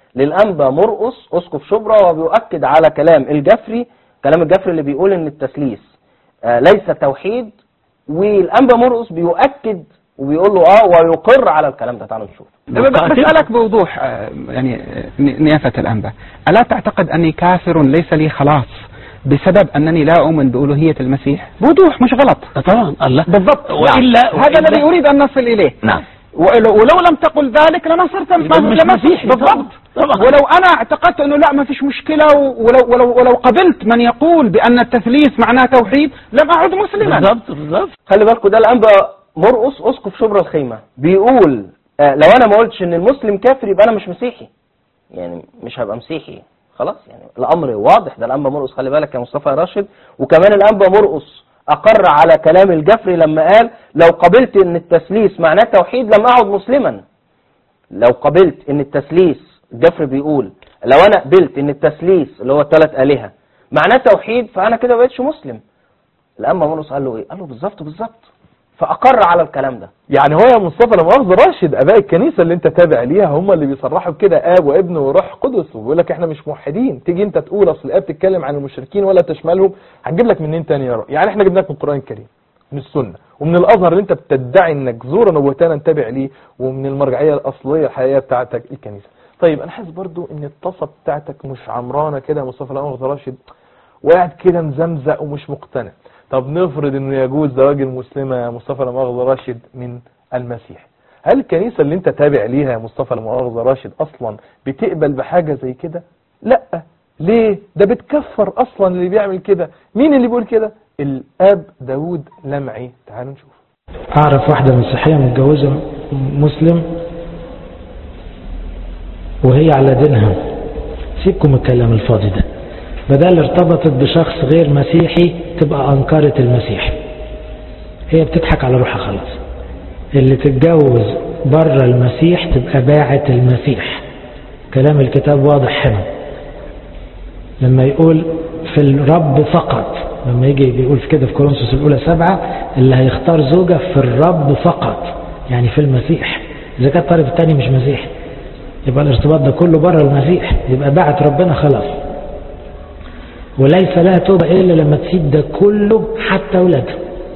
للأنبا مرقس أسقف شبرا وبيؤكد على كلام الجفري كلام الجفري اللي بيقول إن التثليث آه، ليس توحيد والأنبا مرقس بيؤكد وبيقول له اه ويقر على الكلام ده تعالوا نشوف بسألك بوضوح آه، يعني آه، نيافة الأنبا ألا تعتقد أني كافر ليس لي خلاص بسبب أنني لا أؤمن بألوهية المسيح بوضوح مش غلط طبعا الله بالضبط وإلا هذا وإلا- الذي أريد أن نصل إليه نعم ولو, ولو لم تقل ذلك لما صرت يبقى مش لما مسيحي بالضبط طبعا. طبعا. ولو انا اعتقدت انه لا ما فيش مشكله ولو ولو ولو قبلت من يقول بان التثليث معناه توحيد لم اعد مسلما بالضبط بالضبط خلي بالكم ده الأنبا مرقس أسقف شبرا الخيمة بيقول آه، لو أنا ما قلتش إن المسلم كافر يبقى أنا مش مسيحي يعني مش هبقى مسيحي خلاص يعني الأمر واضح ده الأنبا مرقس خلي بالك يا مصطفى يا راشد وكمان الأنبا مرقس أقر على كلام الجفري لما قال لو قبلت إن التثليث معناه توحيد لم أعد مسلما لو قبلت إن التثليث الجفري بيقول لو أنا قبلت إن التثليث اللي هو الثلاث آلهة معناه توحيد فأنا كده ما بقتش مسلم الأنبا مرقس قال له إيه؟ قال له بالظبط بالظبط فأقر على الكلام ده يعني هو يا مصطفى لا مؤاخذة راشد اباء الكنيسه اللي انت تابع ليها هم اللي بيصرحوا بكده اب وابن وروح قدس وبيقول لك احنا مش موحدين تيجي انت تقول اصل الاب تتكلم عن المشركين ولا تشملهم هنجيب لك منين تاني يا رب يعني احنا جبناك من القران الكريم من السنه ومن الازهر اللي انت بتدعي انك زورا وبهتانا تابع ليه ومن المرجعيه الاصليه الحقيقيه بتاعتك الكنيسه طيب انا حاسس برضو ان الطاسه بتاعتك مش عمرانه كده يا مصطفى لا مؤاخذة راشد وقاعد كده مزمزق ومش مقتنع طب نفرض انه يجوز زواج المسلمه يا مصطفى لا مؤاخذة راشد من المسيح هل الكنيسه اللي انت تابع ليها يا مصطفى لا مؤاخذة راشد اصلا بتقبل بحاجه زي كده لا ليه ده بتكفر اصلا اللي بيعمل كده مين اللي بيقول كده الاب داود لمعي تعالوا نشوف أعرف واحدة مسيحية متجوزة مسلم وهي على دينها سيبكم من الكلام الفاضي ده بدل ارتبطت بشخص غير مسيحي تبقى أنكرت المسيح هي بتضحك على روحها خلاص اللي تتجوز بره المسيح تبقى باعت المسيح كلام الكتاب واضح هنا لما يقول في الرب فقط لما يجي بيقول في كده في كورنثوس الأولى سبعة اللي هيختار زوجة في الرب فقط يعني في المسيح إذا كان الطرف الثاني مش مسيحي يبقى الارتباط ده كله بره المسيح يبقى باعت ربنا خلاص وليس لها توبة إلا لما تسيب ده كله حتى أولادها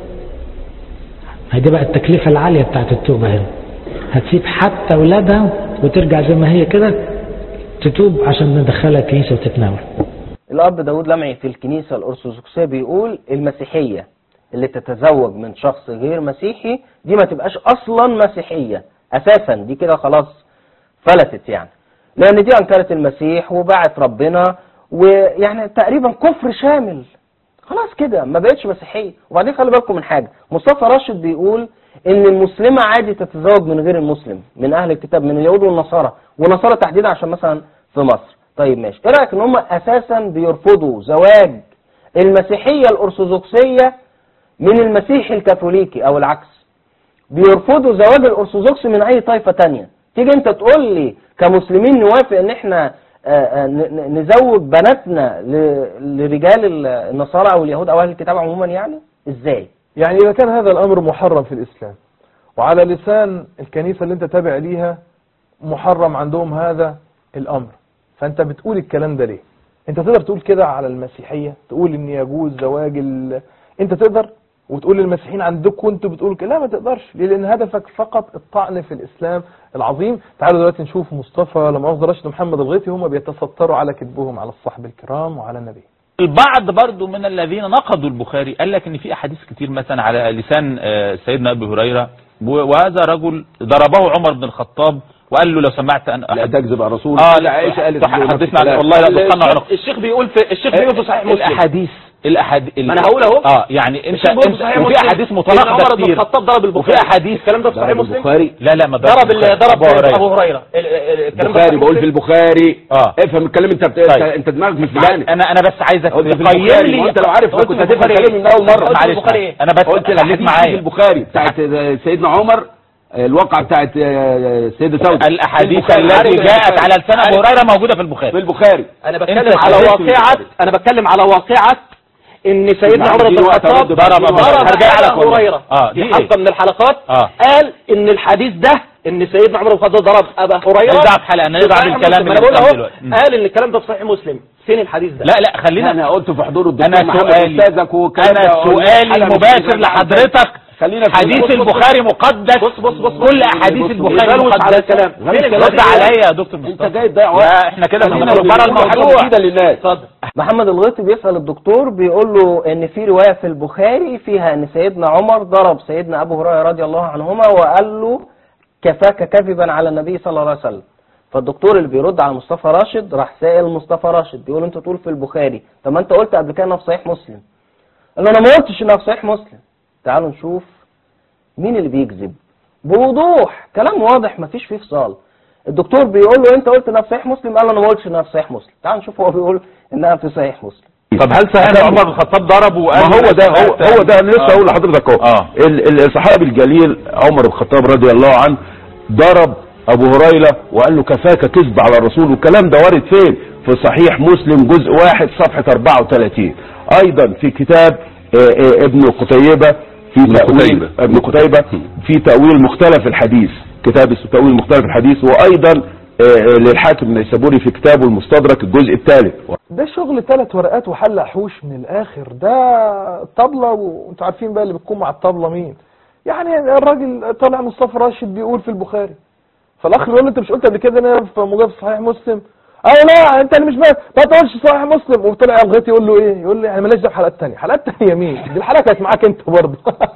هدي بقى التكلفة العالية بتاعت التوبة هنا هتسيب حتى أولادها وترجع زي ما هي كده تتوب عشان ندخلها الكنيسة وتتناول الأب داود لمعي في الكنيسة الأرثوذكسية بيقول المسيحية اللي تتزوج من شخص غير مسيحي دي ما تبقاش أصلا مسيحية أساسا دي كده خلاص فلتت يعني لأن دي أنكرت المسيح وباعت ربنا ويعني تقريبا كفر شامل خلاص كده ما بقتش مسيحية وبعدين خلي بالكم من حاجة مصطفى راشد بيقول ان المسلمة عادي تتزوج من غير المسلم من اهل الكتاب من اليهود والنصارى والنصارى تحديدا عشان مثلا في مصر طيب ماشي ايه رايك ان هم اساسا بيرفضوا زواج المسيحية الارثوذكسية من المسيحي الكاثوليكي او العكس بيرفضوا زواج الارثوذكس من اي طائفة تانية تيجي انت تقول لي كمسلمين نوافق ان احنا آه، آه، ن- ن- نزوج بناتنا ل- لرجال ال- النصارى او اليهود او اهل الكتاب عموما يعني ازاي يعني إذا كان هذا الأمر محرم في الإسلام وعلى لسان الكنيسة اللي أنت تابع ليها محرم عندهم هذا الأمر فأنت بتقول الكلام ده ليه أنت تقدر تقول كده على المسيحية تقول إن يجوز زواج ال... أنت تقدر وتقول للمسيحيين عندكم انتوا بتقولوا كده لا ما تقدرش ليه؟ لان هدفك فقط الطعن في الاسلام العظيم تعالوا دلوقتي نشوف مصطفى لما مؤاخذة راشد محمد الغيطي هم بيتستروا على كذبهم على الصحب الكرام وعلى النبي البعض برضو من الذين نقضوا البخاري قال لك ان في احاديث كتير مثلا على لسان آه، سيدنا ابي هريره و- وهذا رجل ضربه عمر بن الخطاب وقال له لو سمعت ان لا تكذب على رسول اه لا عائشه قالت صح له نفس حدثنا عن الكلام. والله لا تصنع الشيخ- عنق الشيخ بيقول في الشيخ بيقول في صحيح مسلم الاحاديث الاحاديث ما انا هقول اهو اه يعني انت, الشيخ بيقول في صحيح انت وفي مسلم احاديث إن متناقضه عمر بن كتير الخطاب ضرب البخاري وفي احاديث الكلام ده في صحيح ضرب مسلم البخاري لا لا ما ضرب ال- ضرب أبو هريرة. ابو هريره ال- ال- الكلام ده البخاري في بقول في مسلم. البخاري اه افهم الكلام انت بت... طيب. انت, انت دماغك مش لا معانا انا انا بس عايزك قلت في تقيم البخاري لي ما انت لو عارف ما قلت كنت في هتفهم البخاري كلامي من اول مره قلت في معلش البخاري ايه انا بس قلت خليك الحديث في معايا البخاري بتاعت سيدنا عمر الواقعة بتاعت سيدة سودة الاحاديث في البخاري. التي عارف جاءت البخاري. على لسان ابو عارف هريره موجوده في في البخاري البخاري انا أنت بتكلم على استهزأت واقعة بالبخاري. انا بتكلم على واقعة ان سيدنا عمر بن عايزين وقت الخطاب أرد ضرب بعدين. أبو ضرب هريرة. هرجع على لك ابو والله. هريره اه في دي حلقة إيه؟ من الحلقات اه قال ان الحديث ده ان سيدنا عمر بن الخطاب ضرب ابا هريره نرجع في حلقة، نرجع في صحيح بالكلام مسلم. اللي انا بقول بيتقال اهو دلوقتي. مم. قال ان الكلام ده في صحيح مسلم فين الحديث ده لا لا خلينا انا قلت في حضور الدكتور انا محمد سؤالي استاذك والكلام انا ده سؤالي حلقة مش مباشر بتاعت- لحضرتك خلينا في حديث بص- بص- البخاري مقدس بص بص بص كل بص. احاديث بص- البخاري يغلوش على مقدسه الكلام غير فين الكلام رد الحديث ده؟ عليا يا دكتور انت مصطفى جاي تضيع لا احنا كده خلينا بنخرج بره نقول حاجة الموضوع مفيدة للناس اتفضل محمد الغيطي بيسأل الدكتور بيقول له ان في رواية في البخاري فيها ان سيدنا عمر ضرب سيدنا ابو هريرة رضي الله عنهما وقال له كفاك كذبا على النبي صلى الله عليه وسلم فالدكتور اللي بيرد على مصطفى راشد راح سائل مصطفى راشد بيقول انت تقول في البخاري طب ما انت قلت قبل كده انها في صحيح مسلم قال له انا ما قلتش انها في صحيح مسلم تعالوا نشوف مين اللي بيكذب بوضوح كلام واضح مفيش فيه فصال الدكتور بيقول له انت قلت انها في صحيح مسلم قال له انا ما قلتش انها في صحيح مسلم تعال نشوف هو بيقول انها في صحيح مسلم طب هل صحيح ان عمر بن الخطاب ضربه وقال ما هو ده هو, هو ده انا لسه آه. اقول لحضرتك اهو آه. ال- ال- الصحابي الجليل عمر بن الخطاب رضي الله عنه ضرب ابو هريره وقال له كفاك كذب على الرسول والكلام ده وارد فين في صحيح مسلم جزء واحد صفحه 34 ايضا في كتاب آه، آه، ابن قتيبه في تأويل ابن قتيبة في تأويل مختلف الحديث كتاب اسمه تأويل مختلف الحديث وأيضا آه، آه، للحاكم النيسابوري في كتابه المستدرك الجزء الثالث ده شغل ثلاث ورقات وحل حوش من الاخر ده طبلة وانتوا عارفين بقى اللي بتكون مع الطبلة مين يعني الراجل طالع مصطفى راشد بيقول في البخاري فالاخ بيقول له انت مش قلت قبل كده انا في موجود في صحيح مسلم اه لا انت اللي مش بقى ما تقولش صحيح مسلم وطلع الغيط يقول له ايه يقول له يعني مالناش دعوه بحلقات تانية حلقات تانية مين دي الحلقه كانت معاك انت برضه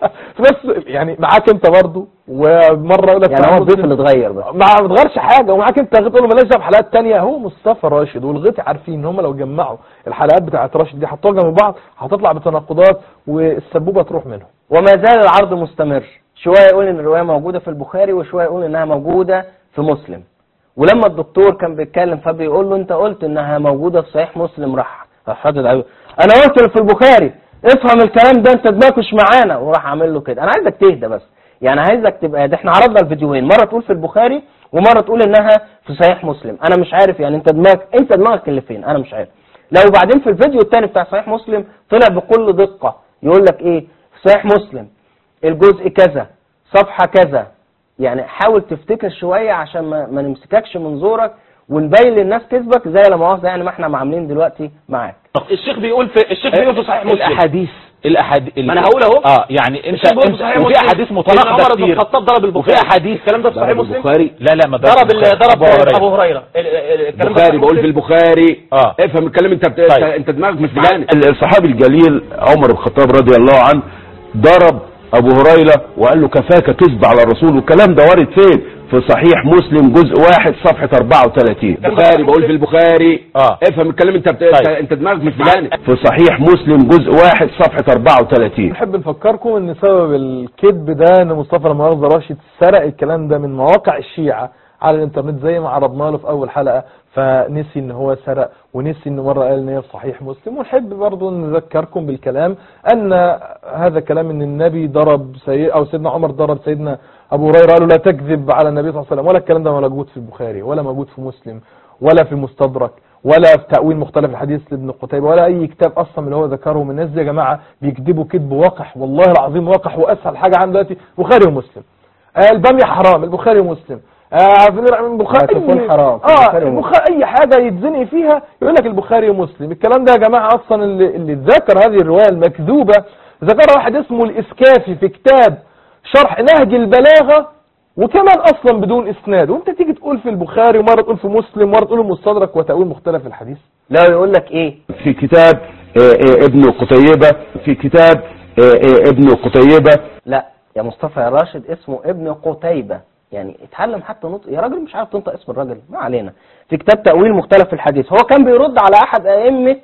بس يعني معاك انت برضه ومره يقول لك يعني صحيح هو الضيف مسلم. اللي اتغير بس ما بتغيرش حاجه ومعاك انت غيط تقول له مالناش دعوه بحلقات تانية هو مصطفى راشد والغيط عارفين ان هم لو جمعوا الحلقات بتاعت راشد دي حطوها جنب بعض هتطلع بتناقضات والسبوبه تروح منهم وما زال العرض مستمر شوية يقول ان الرواية موجودة في البخاري وشوية يقول انها موجودة في مسلم ولما الدكتور كان بيتكلم فبيقول له انت قلت انها موجودة في صحيح مسلم راح راح حاطط عليه انا قلت في البخاري افهم الكلام ده انت دماغك مش معانا وراح عامل له كده انا عايزك تهدى بس يعني عايزك تبقى ده احنا عرضنا الفيديوهين مرة تقول في البخاري ومرة تقول انها في صحيح مسلم انا مش عارف يعني انت دماغك انت دماغك اللي فين انا مش عارف لو بعدين في الفيديو الثاني بتاع صحيح مسلم طلع بكل دقة يقول لك ايه في صحيح مسلم الجزء كذا صفحة كذا يعني حاول تفتكر شوية عشان ما, ما نمسككش من زورك ونبين للناس كذبك زي لا مؤاخذة يعني ما احنا عاملين دلوقتي معاك الشيخ بيقول في الشيخ بيقول في صحيح مسلم الاحاديث الاحاديث ما انا هقول اهو اه يعني انت, الشيخ بيقول في انت صحيح وفي مسلم احاديث إن متناقضه عمر بن كتير الخطاب ضرب البخاري وفي احاديث الكلام ده في صحيح مسلم البخاري لا لا ما ضرب ال- ضرب أبو هريرة. ابو هريره ال- ال- الكلام ده البخاري في بقول في البخاري اه افهم الكلام انت بت... طيب. انت دماغك مش معانا الصحابي الجليل عمر بن الخطاب رضي الله عنه ضرب ابو هريره وقال له كفاك كذب على الرسول والكلام ده وارد فين في صحيح مسلم جزء واحد صفحة 34 البخاري بقول في البخاري اه افهم الكلام انت بت... طيب. انت دماغك مش معانا في صحيح مسلم جزء واحد صفحة 34 نحب نفكركم ان سبب الكذب ده ان مصطفى المؤاخذة راشد سرق الكلام ده من مواقع الشيعة على الانترنت زي ما عرضنا له في اول حلقة فنسي ان هو سرق ونسي انه مرة قال ان هي في صحيح مسلم ونحب برضو نذكركم بالكلام ان هذا كلام ان النبي ضرب سيد او سيدنا عمر ضرب سيدنا ابو هريره قالوا لا تكذب على النبي صلى الله عليه وسلم ولا الكلام ده ولا موجود في البخاري ولا موجود في مسلم ولا في المستدرك ولا في تأويل مختلف الحديث لابن قتيبة ولا أي كتاب أصلا من اللي هو ذكرهم الناس دي يا جماعة بيكذبوا كذب وقح والله العظيم وقح وأسهل حاجة عنده دلوقتي بخاري ومسلم آه البامية حرام البخاري ومسلم آه البخاري ما تكون حرام، اه البخاري ومسلم. البخاري أي حاجة يتزنق فيها يقول لك البخاري ومسلم الكلام ده يا جماعة أصلا اللي, اللي ذكر هذه الرواية المكذوبة ذكرها واحد اسمه الإسكافي في كتاب شرح نهج البلاغة وكمان اصلا بدون اسناد وانت تيجي تقول في البخاري ومره تقول في مسلم ومره تقول المستدرك وتأويل مختلف الحديث لا يقول لك ايه في كتاب آه، آه، ابن قتيبة في كتاب آه، آه، ابن قتيبة لا يا مصطفى يا راشد اسمه ابن قتيبة يعني اتعلم حتى نطق يا راجل مش عارف تنطق اسم الراجل ما علينا في كتاب تأويل مختلف في الحديث هو كان بيرد على احد ائمة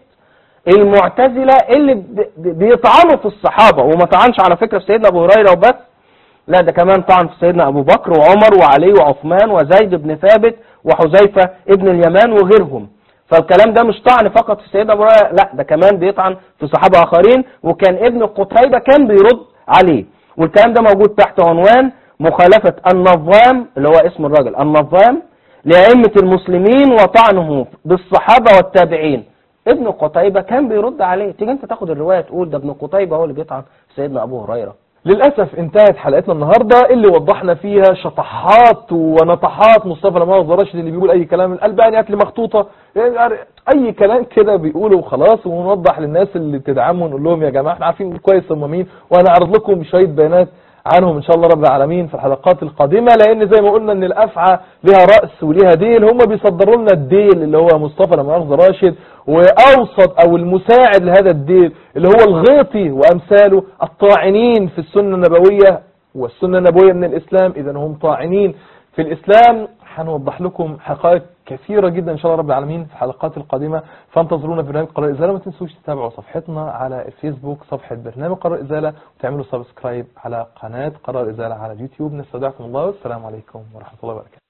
المعتزلة اللي ب- ب- بيطعنوا في الصحابة وما طعنش على فكرة في سيدنا ابو هريرة وبس لا ده كمان طعن في سيدنا ابو بكر وعمر وعلي وعثمان وزيد بن ثابت وحذيفة ابن اليمان وغيرهم فالكلام ده مش طعن فقط في سيدنا ابو هريرة لا ده كمان بيطعن في صحابة اخرين وكان ابن قتيبة كان بيرد عليه والكلام ده موجود تحت عنوان مخالفة النظام اللي هو اسم الراجل النظام لأئمة المسلمين وطعنه بالصحابة والتابعين ابن قتيبة كان بيرد عليه تيجي انت تاخد الرواية تقول ده ابن قتيبة هو اللي بيطعن في سيدنا ابو هريرة للأسف انتهت حلقتنا النهاردة اللي وضحنا فيها شطحات ونطحات مصطفى لمؤاخذة راشد اللي بيقول أي كلام الألبانيات اللي مخطوطة يعني أي كلام كده بيقوله وخلاص ونوضح للناس اللي بتدعمه ونقول لهم يا جماعة احنا عارفين كويس هم مين وهنعرض لكم شوية بيانات عنهم ان شاء الله رب العالمين في الحلقات القادمة لان زي ما قلنا ان الافعى لها رأس وليها ديل هم بيصدروا لنا الديل اللي هو مصطفى لما مؤاخذة راشد واوسط او المساعد لهذا الديل اللي هو الغيطي وامثاله الطاعنين في السنة النبوية والسنة النبوية من الاسلام اذا هم طاعنين في الاسلام هنوضح لكم حقائق كثيرة جدا ان شاء الله رب العالمين في الحلقات القادمة فانتظرونا في برنامج قرار إزالة ما تنسوش تتابعوا صفحتنا على الفيسبوك صفحة برنامج قرار إزالة وتعملوا سبسكرايب على قناة قرار إزالة على اليوتيوب نستودعكم الله والسلام عليكم ورحمة الله وبركاته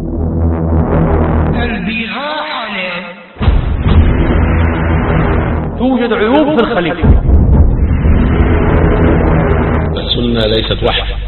توجد عيوب في الخليفة السنة ليست وحي